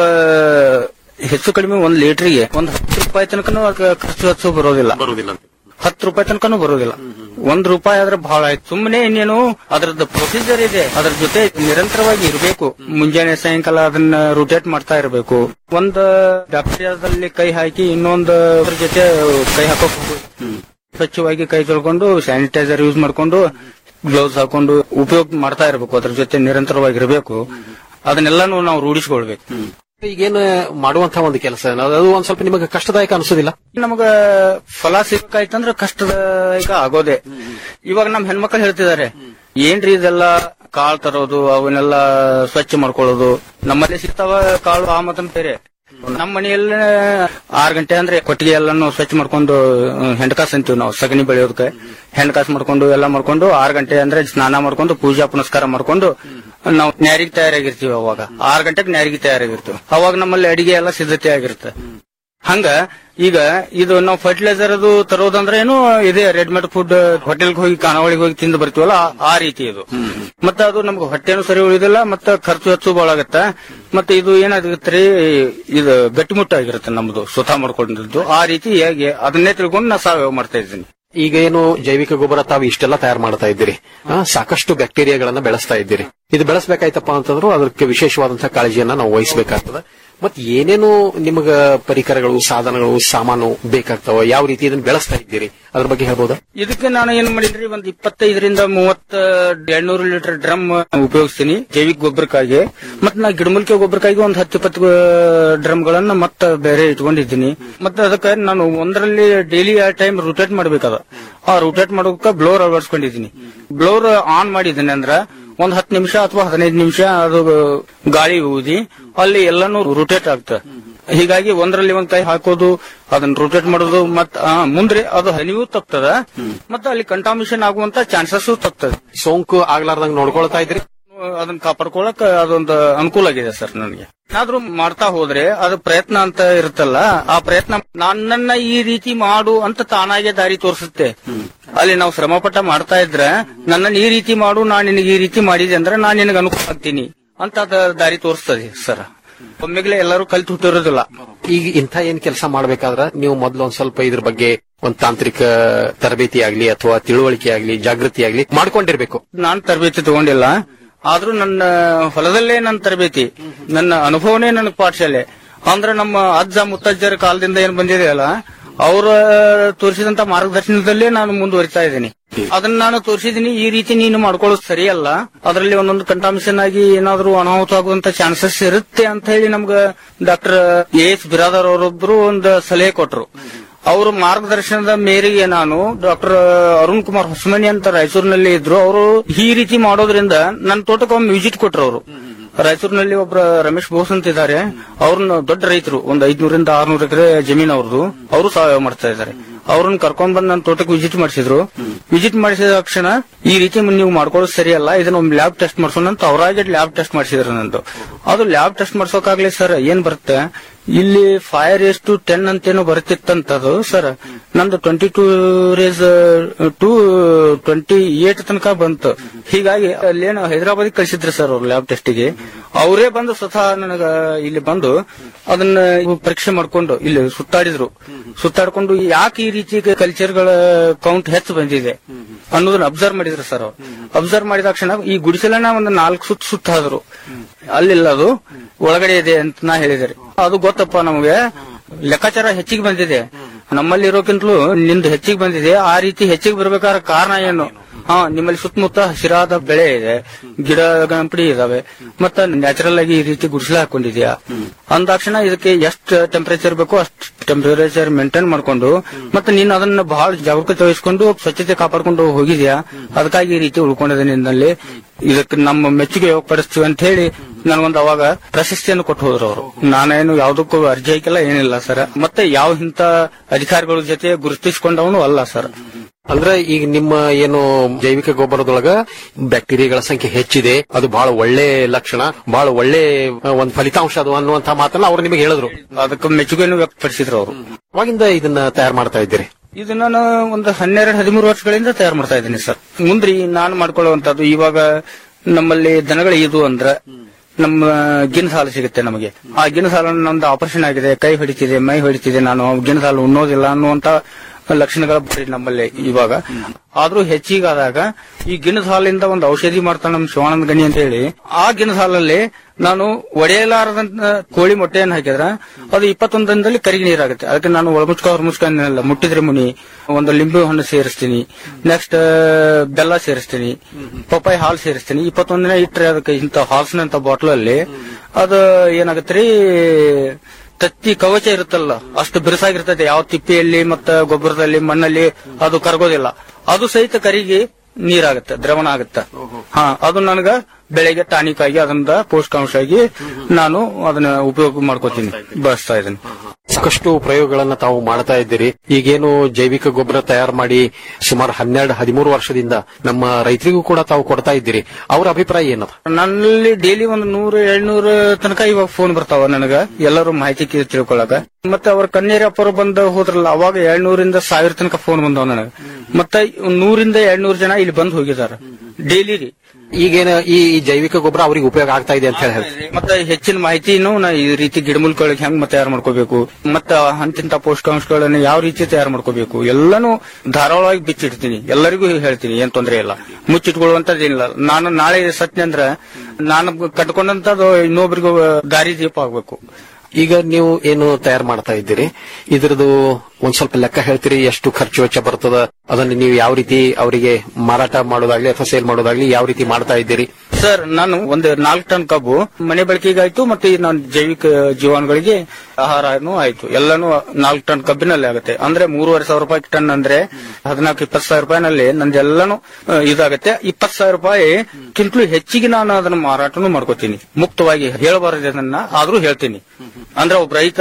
ಹೆಚ್ಚು ಕಡಿಮೆ ಒಂದ್ ಲೀಟರ್ಗೆ ಒಂದ್ ಹತ್ತು ರೂಪಾಯಿ ತನಕನೂ ಅದ್ಕೆ ಖರ್ಚು ಹಚ್ಚು ಬರೋದಿಲ್ಲ ಬರುವುದಿಲ್ಲ ಹತ್ತು ರೂಪಾಯಿ ತನಕನೂ ಬರೋದಿಲ್ಲ ಒಂದ್ ರೂಪಾಯಿ ಆದ್ರೆ ಬಹಳ ಆಯ್ತು ಸುಮ್ಮನೆ ಇನ್ನೇನು ಅದ್ರದ್ದು ಪ್ರೊಸೀಜರ್ ಇದೆ ಅದ್ರ ಜೊತೆ ನಿರಂತರವಾಗಿ ಇರಬೇಕು ಮುಂಜಾನೆ ಸಾಯಂಕಾಲ ಅದನ್ನ ರೊಟೇಟ್ ಮಾಡ್ತಾ ಇರಬೇಕು ಒಂದ್ ಬ್ಯಾಕ್ಟೀರಿಯಾದಲ್ಲಿ ಕೈ ಹಾಕಿ ಇನ್ನೊಂದು ಅದ್ರ ಜೊತೆ ಕೈ ಹಾಕೋಕ್ ಹೋಗ್ಬೇಕು. ಸ್ವಚ್ಛವಾಗಿ ಕೈ ತೊಳ್ಕೊಂಡು ಸ್ಯಾನಿಟೈಸರ್ ಯೂಸ್ ಮಾಡ್ಕೊಂಡು ಗ್ಲೌಸ್ ಹಾಕೊಂಡು ಉಪಯೋಗ ಮಾಡ್ತಾ ಇರಬೇಕು ಅದ್ರ ಜೊತೆ ನಿರಂತರವಾಗಿ ಇರಬೇಕು ಅದನ್ನೆಲ್ಲಾನು ನಾವು ರೂಢಿಸ್ಕೊಳ್ಬೇಕು ಈಗೇನು ಮಾಡುವಂತಹ ಒಂದು ಕೆಲಸ ಅದು ಒಂದ್ ಸ್ವಲ್ಪ ನಿಮಗೆ ಕಷ್ಟದಾಯಕ ಅನಿಸೋದಿಲ್ಲ ನಮಗ ಫಲ ಸಿಗ್ಬೇಕಾಯ್ತಂದ್ರ ಕಷ್ಟದಾಯಕ ಆಗೋದೆ ಇವಾಗ ನಮ್ ಹೆಣ್ಮಕ್ಳು ಹೇಳ್ತಿದ್ದಾರೆ ಏನ್ರಿ ಇದೆಲ್ಲ ಕಾಳು ತರೋದು ಅವನ್ನೆಲ್ಲ ಸ್ವಚ್ಛ ಮಾಡ್ಕೊಳ್ಳೋದು ನಮ್ಮಲ್ಲಿ ಸಿಗ್ತಾವ ಕಾಳು ಆ ಮತನ್ ಬೇರೆ ನಮ್ಮ ಮನೆಯಲ್ಲೇ ಆರ್ ಗಂಟೆ ಅಂದ್ರೆ ಕೊಟ್ಟಿಗೆ ಎಲ್ಲಾನು ಸ್ವಚ್ಛ ಮಾಡ್ಕೊಂಡು ಹೆಂಡಕಾಸ್ ಅಂತೀವಿ ನಾವು ಸಗಣಿ ಬೆಳೆಯೋದಕ್ಕೆ ಹೆಂಡಕಾಸ್ ಮಾಡ್ಕೊಂಡು ಎಲ್ಲ ಮಾಡ್ಕೊಂಡು ಆರ್ ಗಂಟೆ ಅಂದ್ರೆ ಸ್ನಾನ ಮಾಡ್ಕೊಂಡು ಪೂಜಾ ಪುನಸ್ಕಾರ ಮಾಡ್ಕೊಂಡು ನಾವು ನ್ಯಾರಿಗೆ ತಯಾರಾಗಿರ್ತೀವಿ ಅವಾಗ ಆರ್ ಗಂಟೆಗೆ ನ್ಯಾರಿಗೆ ತಯಾರಾಗಿರ್ತೀವಿ ಅವಾಗ ನಮ್ಮಲ್ಲಿ ಅಡಿಗೆ ಎಲ್ಲ ಸಿದ್ಧತೆ ಆಗಿರುತ್ತೆ ಹಂಗ ಈಗ ಇದು ನಾವು ಫರ್ಟಿಲೈಸರ್ ಅದು ತರೋದಂದ್ರೆ ಏನು ಇದೇ ರೆಡಿಮೇಡ್ ಫುಡ್ ಹೋಟೆಲ್ಗೆ ಹೋಗಿ ಖಾನಾವಳಿಗೆ ಹೋಗಿ ತಿಂದು ಬರ್ತೀವಲ್ಲ ಆ- ಆ ರೀತಿ ಇದು ಮತ್ತೆ ಅದು ನಮ್ಗೆ ಹೊಟ್ಟೆನೂ ಸರಿ ಉಳಿದಿಲ್ಲ ಮತ್ತೆ ಖರ್ಚು ಹೆಚ್ಚು ಬಹಳ ಆಗತ್ತೆ ಮತ್ತೆ ಇದು ಏನಾಗುತ್ತೆ ರೀ ಇದು ಗಟ್ಟಿಮುಟ್ಟಾಗಿರುತ್ತೆ ನಮ್ದು ಸ್ವತಃ ಮಾಡ್ಕೊಂಡಿದ್ದು ಆ ರೀತಿ ಹೇಗೆ ಅದನ್ನೇ ತಿಳ್ಕೊಂಡು ನಾ ಸಾವಯವ ಮಾಡ್ತಾ ಇದ್ದೀನಿ ಈಗ ಏನು ಜೈವಿಕ ಗೊಬ್ಬರ ತಾವು ಇಷ್ಟೆಲ್ಲ ತಯಾರು ಮಾಡ್ತಾ ಇದ್ದೀರಿ ಆ, ಸಾಕಷ್ಟು ಬ್ಯಾಕ್ಟೀರಿಯಾಗಳನ್ನ ಬೆಳೆಸ್ತಾ ಇದ್ದೀರಿ ಇದು ಬೆಳೆಸಬೇಕಾಯ್ತಪ್ಪ ಅಂತಂದ್ರು ಅದಕ್ಕೆ ವಿಶೇಷವಾದಂತಹ ಕಾಳಜಿಯನ್ನ ನಾವು ವಹಿಸಬೇಕಾಗ್ತದೆ ಮತ್ ಏನೇನು ನಿಮಗ ಪರಿಕರಗಳು ಸಾಧನಗಳು ಸಾಮಾನು ಬೇಕಾಗ್ತಾವ ಯಾವ ರೀತಿ ಇದನ್ನ ಬೆಳೆಸ್ತಾ ಇದ್ದೀರಿ ಅದ್ರ ಬಗ್ಗೆ ಹೇಳ್ಬೋದಾ ಇದಕ್ಕೆ ನಾನು ಏನ್ ಮಾಡಿದ್ರಿ ಒಂದ್ ಇಪ್ಪತ್ತೈದರಿಂದ ಮೂವತ್ತ ಎರಡ್ನೂರು ಲೀಟರ್ ಡ್ರಮ್ ಉಪಯೋಗಿಸ್ತೀನಿ ಜೈವಿಕ ಗೊಬ್ಬರಕ್ಕಾಗಿ ಮತ್ ನಾ ಗಿಡಮೂಲಿಕೆ ಗೊಬ್ಬರಕ್ಕಾಗಿ ಒಂದ್ ಹತ್ತು ಇಪ್ಪತ್ತು ಡ್ರಮ್ ಗಳನ್ನ ಮತ್ತ ಬೇರೆ ಇಟ್ಕೊಂಡಿದ್ದೀನಿ ಮತ್ತೆ ಅದಕ್ಕೆ ನಾನು ಒಂದರಲ್ಲಿ ಡೈಲಿ ಆ ಟೈಮ್ ರೋಟೇಟ್ ಮಾಡ್ಬೇಕದ ಆ ರೋಟೇಟ್ ಮಾಡೋದಕ್ಕೆ ಬ್ಲೋರ್ ಅಳವಡಿಸ್ಕೊಂಡಿದ್ದೀನಿ ಬ್ಲೋರ್ ಆನ್ ಮಾಡಿದ್ದೀನಿ ಅಂದ್ರ ಒಂದ್ ಹತ್ತು ನಿಮಿಷ ಅಥವಾ ಹದಿನೈದು ನಿಮಿಷ ಅದು ಗಾಳಿ ಊದಿ ಅಲ್ಲಿ ಎಲ್ಲಾನು ರೋಟೇಟ್ ಆಗ್ತದೆ ಹೀಗಾಗಿ ಒಂದರಲ್ಲಿ ಒಂದ್ ಕೈ ಹಾಕೋದು ಅದನ್ನ ರೋಟೇಟ್ ಮಾಡೋದು ಮತ್ತ ಆ, ಮುಂದ್ರೆ ಅದು ಹನಿವು ತಪ್ತದ ಮತ್ತೆ ಅಲ್ಲಿ ಕಂಟಾಮಿನೇಷನ್ ಆಗುವಂತ ಚಾನ್ಸಸ್ ತಪ್ತದೆ ಸೋಂಕು ಆಗ್ಲಾರ್ದಂಗ್ ನೋಡ್ಕೊಳ್ತಾ ಇದ್ರಿ ಅದನ್ನ ಕಾಪಾಡ್ಕೊಳಕ್ ಅದೊಂದು ಅನುಕೂಲ ಆಗಿದೆ ಸರ್ ನನಗೆ ಏನಾದ್ರೂ ಮಾಡ್ತಾ ಹೋದ್ರೆ ಅದು ಪ್ರಯತ್ನ ಅಂತ ಇರುತ್ತಲ್ಲ ಆ ಪ್ರಯತ್ನ ನನ್ನನ್ನ ಈ ರೀತಿ ಮಾಡು ಅಂತ ತಾನಾಗೆ ದಾರಿ ತೋರಿಸುತ್ತೆ ಅಲ್ಲಿ ನಾವು ಶ್ರಮ ಪಟ್ಟ ಮಾಡ್ತಾ ಇದ್ರೆ ನನ್ನನ್ನು ಈ ರೀತಿ ಮಾಡು ನಾನು ನಿನಗೆ ಈ ರೀತಿ ಮಾಡಿದೆ ಅಂದ್ರೆ ನಾನು ನಿನಗೆ ಅನುಕೂಲ ಆಗ್ತೀನಿ ಅಂತ ಅದ ದಾರಿ ತೋರಿಸ್ತದೆ ಸರ್ ಒಮ್ಮೆಗ್ಲೆ ಎಲ್ಲರೂ ಕಲ್ತು ಹುಟ್ಟಿರೋದಿಲ್ಲ ಈಗ ಇಂಥ ಏನ್ ಕೆಲಸ ಮಾಡ್ಬೇಕಾದ್ರ ನೀವು ಮೊದ್ಲು ಒಂದ್ ಸ್ವಲ್ಪ ಇದ್ರ ಬಗ್ಗೆ ಒಂದ್ ತಾಂತ್ರಿಕ ತರಬೇತಿ ಆಗ್ಲಿ ಅಥವಾ ತಿಳುವಳಿಕೆ ಆಗ್ಲಿ ಜಾಗೃತಿ ಆಗ್ಲಿ ಮಾಡ್ಕೊಂಡಿರ್ಬೇಕು ನಾನ್ ತರಬೇತಿ ತಗೊಂಡಿಲ್ಲ ಆದ್ರೂ ನನ್ನ ಹೊಲದಲ್ಲೇ ನನ್ನ ತರಬೇತಿ ನನ್ನ ಅನುಭವನೇ ನನ್ನ ಪಾಠಶಾಲೆ ಅಂದ್ರೆ ನಮ್ಮ ಅಜ್ಜ ಮುತ್ತಜ್ಜರ ಕಾಲದಿಂದ ಏನ್ ಬಂದಿದೆ ಅಲ್ಲ ಅವರ ತೋರಿಸಿದಂತ ಮಾರ್ಗದರ್ಶನದಲ್ಲೇ ನಾನು ಮುಂದುವರಿತಾ ಇದ್ದೀನಿ ಅದನ್ನ ನಾನು ತೋರಿಸಿದೀನಿ ಈ ರೀತಿ ನೀನು ಮಾಡ್ಕೊಳ್ಳೋದು ಸರಿಯಲ್ಲ ಅದರಲ್ಲಿ ಒಂದೊಂದು ಕಂಟಾಮಿಷನ್ ಆಗಿ ಏನಾದ್ರೂ ಅನಾಹುತ ಆಗುವಂತ ಚಾನ್ಸಸ್ ಇರುತ್ತೆ ಅಂತ ಹೇಳಿ ನಮ್ಗ ಡಾಕ್ಟರ್ ಎ ಎಸ್ ಬಿರಾದರ್ ಅವರೊಬ್ರು ಒಂದು ಸಲಹೆ ಕೊಟ್ರು ಅವರ ಮಾರ್ಗದರ್ಶನದ ಮೇರೆಗೆ ನಾನು ಡಾಕ್ಟರ್ ಅರುಣ್ ಕುಮಾರ್ ಹೊಸಮನಿ ಅಂತ ರಾಯಚೂರಿನಲ್ಲಿ ಇದ್ರು ಅವರು ಈ ರೀತಿ ಮಾಡೋದ್ರಿಂದ ನನ್ನ ತೋಟಕ್ಕೆ ಒಮ್ಮೆ ವಿಸಿಟ್ ಕೊಟ್ರು ಅವರು ರಾಯಚೂರಿನಲ್ಲಿ ಒಬ್ರ ರಮೇಶ್ ಬೋಸ್ ಅಂತ ಇದ್ದಾರೆ ಅವ್ರನ್ನ ದೊಡ್ಡ ರೈತರು ಒಂದ್ ಐದ್ನೂರಿಂದ ಆರ್ನೂರು ಎಕರೆ ಜಮೀನ್ ಅವ್ರದ್ದು ಅವರು ಸಾವಯವ ಮಾಡ್ತಾ ಇದ್ದಾರೆ ಅವ್ರನ್ನ ಕರ್ಕೊಂಡ್ ಬಂದ್ ನನ್ನ ತೋಟಕ್ಕೆ ವಿಸಿಟ್ ಮಾಡಿಸಿದ್ರು ವಿಸಿಟ್ ಮಾಡಿಸಿದ ತಕ್ಷಣ ಈ ರೀತಿ ನೀವು ಮಾಡ್ಕೊಳ್ಳೋದು ಸರಿಯಲ್ಲ ಇದನ್ನ ಒಂದು ಲ್ಯಾಬ್ ಟೆಸ್ಟ್ ಮಾಡ್ಸೋಣ ಅಂತ ಅವರಾಗೆ ಲ್ಯಾಬ್ ಟೆಸ್ಟ್ ಮಾಡಿಸಿದ್ರು ನಂದು ಅದು ಲ್ಯಾಬ್ ಟೆಸ್ಟ್ ಮಾಡ್ಸೋಕಾಗ್ಲಿ ಸರ್ ಏನ್ ಬರುತ್ತೆ ಇಲ್ಲಿ ಫೈರ್ ರೇಸ್ ಟು ಟೆನ್ ಅಂತೇನೋ ಬರುತ್ತಿತ್ತಂತದು ಸರ್ ನಂದು twenty two race to twenty eight ತನಕ ಬಂತು ಹೀಗಾಗಿ ಅಲ್ಲೇನು ಹೈದರಾಬಾದ್ ಕಳಿಸಿದ್ರು ಸರ್ ಅವ್ರು ಲ್ಯಾಬ್ ಟೆಸ್ಟಿಗೆ ಅವರೇ ಬಂದು ಸ್ವತಃ ನನಗ ಇಲ್ಲಿ ಬಂದು ಅದನ್ನ ಪರೀಕ್ಷೆ ಮಾಡ್ಕೊಂಡು ಇಲ್ಲಿ ಸುತ್ತಾಡಿದ್ರು ಸುತ್ತಾಡ್ಕೊಂಡು ಯಾಕೆ ಈ ರೀತಿ ಕಲ್ಚರ್ಗಳ ಕೌಂಟ್ ಹೆಚ್ಚು ಬಂದಿದೆ ಅನ್ನೋದನ್ನ ಅಬ್ಸರ್ವ್ ಮಾಡಿದ್ರು ಸರ್ ಅವ್ರು ಅಬ್ಸರ್ವ್ ಮಾಡಿದ ತಕ್ಷಣ ಈ ಗುಡಿಸಲನ್ನ ಒಂದು ನಾಲ್ಕು ಸುತ್ತ ಸುತ್ತಾದ್ರು ಅಲ್ಲಿಲ್ಲ ಅದು ಒಳಗಡೆ ಇದೆ ಅಂತ ನಾ ಹೇಳಿದರೆ ಅದು ಗೊತ್ತಪ್ಪ ನಮಗೆ ಲೆಕ್ಕಾಚಾರ ಹೆಚ್ಚಿಗೆ ಬಂದಿದೆ ನಮ್ಮಲ್ಲಿ ಇರೋಕ್ಕಿಂತಲೂ ನಿಂದು ಹೆಚ್ಚಿಗೆ ಬಂದಿದೆ ಆ ರೀತಿ ಹೆಚ್ಚಿಗೆ ಬರ್ಬೇಕಾದ್ರೆ ಕಾರಣ ಏನು ಹಾ ನಿಮ್ಮಲ್ಲಿ ಸುತ್ತಮುತ್ತ ಹಸಿರಾದ ಬೆಳೆ ಇದೆ ಗಿಡ ಗಂಪಡಿ ಇದಾವೆ ಮತ್ತ ನ್ಯಾಚುರಲ್ ಆಗಿ ಈ ರೀತಿ ಗುಡಿಸಲ ಹಾಕೊಂಡಿದ್ಯಾ ಅಂದಾಕ್ಷಣ ಇದಕ್ಕೆ ಎಷ್ಟು ಟೆಂಪರೇಚರ್ ಬೇಕೋ ಅಷ್ಟು ಟೆಂಪರೇಚರ್ ಮೇಂಟೈನ್ ಮಾಡ್ಕೊಂಡು ಮತ್ತೆ ನೀನು ಅದನ್ನ ಬಹಳ ಜಾಗರೂಕತೆ ವಹಿಸ್ಕೊಂಡು ಸ್ವಚ್ಛತೆ ಕಾಪಾಡ್ಕೊಂಡು ಹೋಗಿದ್ಯಾ ಅದಕ್ಕಾಗಿ ಈ ರೀತಿ ಉಳ್ಕೊಂಡಿದೆ ನಿನ್ನಲ್ಲಿ ಇದಕ್ಕೆ ನಮ್ಮ ಮೆಚ್ಚುಗೆ ಪಡಿಸ್ತೀವಿ ಅಂತ ಹೇಳಿ ನನಗೊಂದು ಅವಾಗ ಪ್ರಶಸ್ತಿಯನ್ನು ಕೊಟ್ಟು ಹೋದ್ರು ಅವರು ನಾನೇನು ಯಾವ್ದಕ್ಕೂ ಅರ್ಜಿ ಹಾಕಿಲ್ಲ ಏನಿಲ್ಲ ಸರ್ ಮತ್ತೆ ಯಾವ ಇಂತ ಅಧಿಕಾರಿಗಳ ಜೊತೆ ಗುರುತಿಸಿಕೊಂಡವನು ಅಲ್ಲ ಸರ್ ಅಂದ್ರೆ ಈಗ ನಿಮ್ಮ ಏನು ಜೈವಿಕ ಗೊಬ್ಬರದೊಳಗ ಬ್ಯಾಕ್ಟೀರಿಯಾಗಳ ಸಂಖ್ಯೆ ಹೆಚ್ಚಿದೆ ಅದು ಬಹಳ ಒಳ್ಳೆ ಲಕ್ಷಣ ಬಹಳ ಒಳ್ಳೆ ಆ, ಒಂದು ಫಲಿತಾಂಶ ಅದು ಅನ್ನುವಂತ ಮಾತನ್ನ ಅವ್ರು ನಿಮಗೆ ಹೇಳಿದ್ರು ಅದಕ್ಕೆ ಮೆಚ್ಚುಗೆಯನ್ನು ವ್ಯಕ್ತಪಡಿಸಿದ್ರು ಅವರು ಅವಾಗಿಂದ ಇದನ್ನ ತಯಾರು ಮಾಡ್ತಾ ಇದ್ದೀರಿ ಇದು ನಾನು ಒಂದು ಹನ್ನೆರಡು ಹದಿಮೂರು ವರ್ಷಗಳಿಂದ ತಯಾರು ಮಾಡ್ತಾ ಇದ್ದೀನಿ ಸರ್ ಮುಂದ್ರಿ ನಾನು ಮಾಡ್ಕೊಳ್ಳುವಂತದ್ದು ಇವಾಗ ನಮ್ಮಲ್ಲಿ ದನಗಳು ಇದು ಅಂದ್ರ ನಮ್ಮ ಗಿನ್ ಹಾಲು ಸಿಗುತ್ತೆ ನಮಗೆ ಆ ಗಿನ್ ಹಾಲನ್ನು ನಮ್ದು ಆಪರೇಷನ್ ಆಗಿದೆ ಕೈ ಹೊಡಿತಿದೆ ಮೈ ಹೊಡಿತಿದೆ ನಾನು ಗಿನ್ ಹಾಲು ಉಣ್ಣೋದಿಲ್ಲ ಅನ್ನುವಂತ ಲಕ್ಷಣಗಳ ಬರೀ ನಮ್ಮಲ್ಲಿ ಇವಾಗ ಆದ್ರೂ ಹೆಚ್ಚಿಗಾದಾಗ ಈ ಗಿಣದ ಹಾಲಿಂದ ಒಂದು ಔಷಧಿ ಮಾಡ್ತಾನೆ ನಮ್ಮ ಶಿವಾನಂದ ಗಣಿ ಅಂತ ಹೇಳಿ ಆ ಗಿಣದ ಹಾಲಲ್ಲಿ ನಾನು ಒಡೆಯಲಾರದಂತ ಕೋಳಿ ಮೊಟ್ಟೆಯನ್ನು ಹಾಕಿದ್ರ ಅದು ಇಪ್ಪತ್ತೊಂದು ದಿನದಲ್ಲಿ ಕರಿಗೆ ನೀರಾಗುತ್ತೆ ಅದಕ್ಕೆ ನಾನು ಒಳಮುಚ್ಕ ಹೊರಮುಚ್ಕ ಅನ್ನಲ್ಲ ಮುಟ್ಟಿದ್ರೆ ಮುನಿ ಒಂದು ಲಿಂಬೆ ಹಣ್ಣು ಸೇರಿಸ್ತೀನಿ ನೆಕ್ಸ್ಟ್ ಬೆಲ್ಲ ಸೇರಿಸ್ತೀನಿ ಪಪ್ಪಾಯಿ ಹಾಲು ಸೇರಿಸ್ತೀನಿ ಇಪ್ಪತ್ತೊಂದು ದಿನ ಇಟ್ಟರೆ ಅದಕ್ಕೆ ಇಂಥ ಹಾಲ್ಸ್ನಂತ ಬಾಟ್ಲ್ ಅಲ್ಲಿ ಅದು ಏನಾಗುತ್ತೆ ರೀ ತತ್ತಿ ಕವಚ ಇರುತ್ತಲ್ಲ ಅಷ್ಟು ಬಿರುಸಾಗಿರ್ತದೆ ಯಾವ ತಿಪ್ಪಿಯಲ್ಲಿ ಮತ್ತ ಗೊಬ್ಬರದಲ್ಲಿ ಮಣ್ಣಲ್ಲಿ ಅದು ಕರಗೋದಿಲ್ಲ ಅದು ಸಹಿತ ಕರಿಗೆ ನೀರಾಗುತ್ತೆ ದ್ರವಣ ಆಗುತ್ತೆ ಹಾ ಅದು ನನಗ ಬೆಳೆಗೆ ಟಾನಿಕ್ ಆಗಿ ಅದರಿಂದ ಪೋಷಕಾಂಶ ಆಗಿ ನಾನು ಅದನ್ನ ಉಪಯೋಗ ಮಾಡ್ಕೋತೀನಿ ಬಳಸ್ತಾ ಇದ್ದೀನಿ ಸಾಕಷ್ಟು ಪ್ರಯೋಗಗಳನ್ನ ತಾವು ಮಾಡ್ತಾ ಇದ್ದೀರಿ ಈಗೇನು ಜೈವಿಕ ಗೊಬ್ಬರ ತಯಾರು ಮಾಡಿ ಸುಮಾರು ಹನ್ನೆರಡು ಹದಿಮೂರು ವರ್ಷದಿಂದ ನಮ್ಮ ರೈತರಿಗೂ ಕೂಡ ತಾವು ಕೊಡ್ತಾ ಇದ್ದೀರಿ ಅವರ ಅಭಿಪ್ರಾಯ ಏನದ ನನ್ನಲ್ಲಿ ಡೈಲಿ ಒಂದು ನೂರು ಏಳ್ನೂರು ತನಕ ಇವಾಗ ಫೋನ್ ಬರ್ತಾವ ನನಗ ಎಲ್ಲರೂ ಮಾಹಿತಿ ಕೇ- ತಿಳ್ಕೊಳಕ ಮತ್ತೆ ಅವ್ರ ಕಣ್ಣೀರಪ್ಪರು ಬಂದ ಹೋದ್ರಲ್ಲ ಅವಾಗ ಏಳ್ನೂರಿಂದ ಸಾವಿರ ತನಕ ಫೋನ್ ಬಂದವ ನನಗ ಮತ್ತೆ ನೂರಿಂದ ಏಳ್ನೂರು ಜನ ಇಲ್ಲಿ ಬಂದು ಹೋಗಿದಾರ ಡೈಲಿ ರೀ ಈಗೇನ ಈ ಈ ಜೈವಿಕ ಗೊಬ್ಬರ ಅವರಿಗೆ ಉಪಯೋಗ ಆಗ್ತಾ ಇದೆ ಅಂತ ಹೇಳಿ ಹೇಳ್ತಾರೆ ಮತ್ತೆ ಹೆಚ್ಚಿನ ಮಾಹಿತಿನೂ ನಾ ಈ ರೀತಿ ಗಿಡಮೂಲಿಕೆಗಳಿಗೆ ಹೆಂಗ್ ತಯಾರು ಮಾಡ್ಕೋಬೇಕು ಮತ್ತ ಅಂತಿಂತ ಪೋಷಕಾಂಶಗಳನ್ನ ಯಾವ ರೀತಿ ತಯಾರು ಮಾಡ್ಕೋಬೇಕು ಎಲ್ಲಾನು ಧಾರಾಳವಾಗಿ ಬಿಚ್ಚಿಡ್ತೀನಿ ಎಲ್ಲರಿಗೂ ಹೇಳ್ತೀನಿ ಏನ್ ತೊಂದರೆ ಇಲ್ಲ ಮುಚ್ಚಿಟ್ಕೊಳ್ಳುವಂತದ್ದೇನಿಲ್ಲ ನಾನು ನಾಳೆ ಸತ್ಯ ಅಂದ್ರ ನಾನು ಕಟ್ಕೊಂಡಂತದ್ದು ಇನ್ನೊಬ್ರಿಗೂ ದಾರಿ ದೀಪ ಆಗ್ಬೇಕು ಈಗ ನೀವು ಏನು ತಯಾರು ಮಾಡ್ತಾ ಇದ್ದೀರಿ ಇದ್ರದ್ದು ಒಂದ್ ಸ್ವಲ್ಪ ಲೆಕ್ಕ ಹೇಳ್ತೀರಿ ಎಷ್ಟು ಖರ್ಚು ವೆಚ್ಚ ಬರ್ತದ ಅದನ್ನ ನೀವು ಯಾವ ರೀತಿ ಅವರಿಗೆ ಮಾರಾಟ ಮಾಡೋದಾಗ್ಲಿ ಅಥವಾ ಸೇಲ್ ಮಾಡೋದಾಗ್ಲಿ ಯಾವ ರೀತಿ ಮಾಡ್ತಾ ಇದ್ದೀರಿ ಸರ್ ನಾನು ಒಂದು ನಾಲ್ಕು ಟನ್ ಕಬ್ಬು ಮನೆ ಬಳಕೆಗಾಯ್ತು ಮತ್ತೆ ಈ ನಾನು ಜೈವಿಕ ಜೀವಾಣುಗಳಿಗೆ ಆಹಾರನೂ ಆಯ್ತು ಎಲ್ಲಾನು ನಾಲ್ಕು ಟನ್ ಕಬ್ಬಿನಲ್ಲಿ ಆಗುತ್ತೆ ಅಂದ್ರೆ ಮೂರುವರೆ ಸಾವಿರ ರೂಪಾಯಿ ಟನ್ ಅಂದ್ರೆ ಹದಿನಾಲ್ಕು ಇಪ್ಪತ್ತು ಸಾವಿರ ರೂಪಾಯಿನಲ್ಲಿ ನಂದೆಲ್ಲಾನು ಆ, ಇದಾಗತ್ತೆ ಇಪ್ಪತ್ತು ಸಾವಿರ ರೂಪಾಯಿ ಕಿಂತಲೂ ಹೆಚ್ಚಿಗೆ ನಾನು ಅದನ್ನ ಮಾರಾಟನೂ ಮಾಡ್ಕೋತೀನಿ ಮುಕ್ತವಾಗಿ ಹೇಳಬಾರದು ಅದನ್ನ ಆದ್ರೂ ಹೇಳ್ತೀನಿ ಅಂದ್ರೆ ಒಬ್ಬ ರೈತ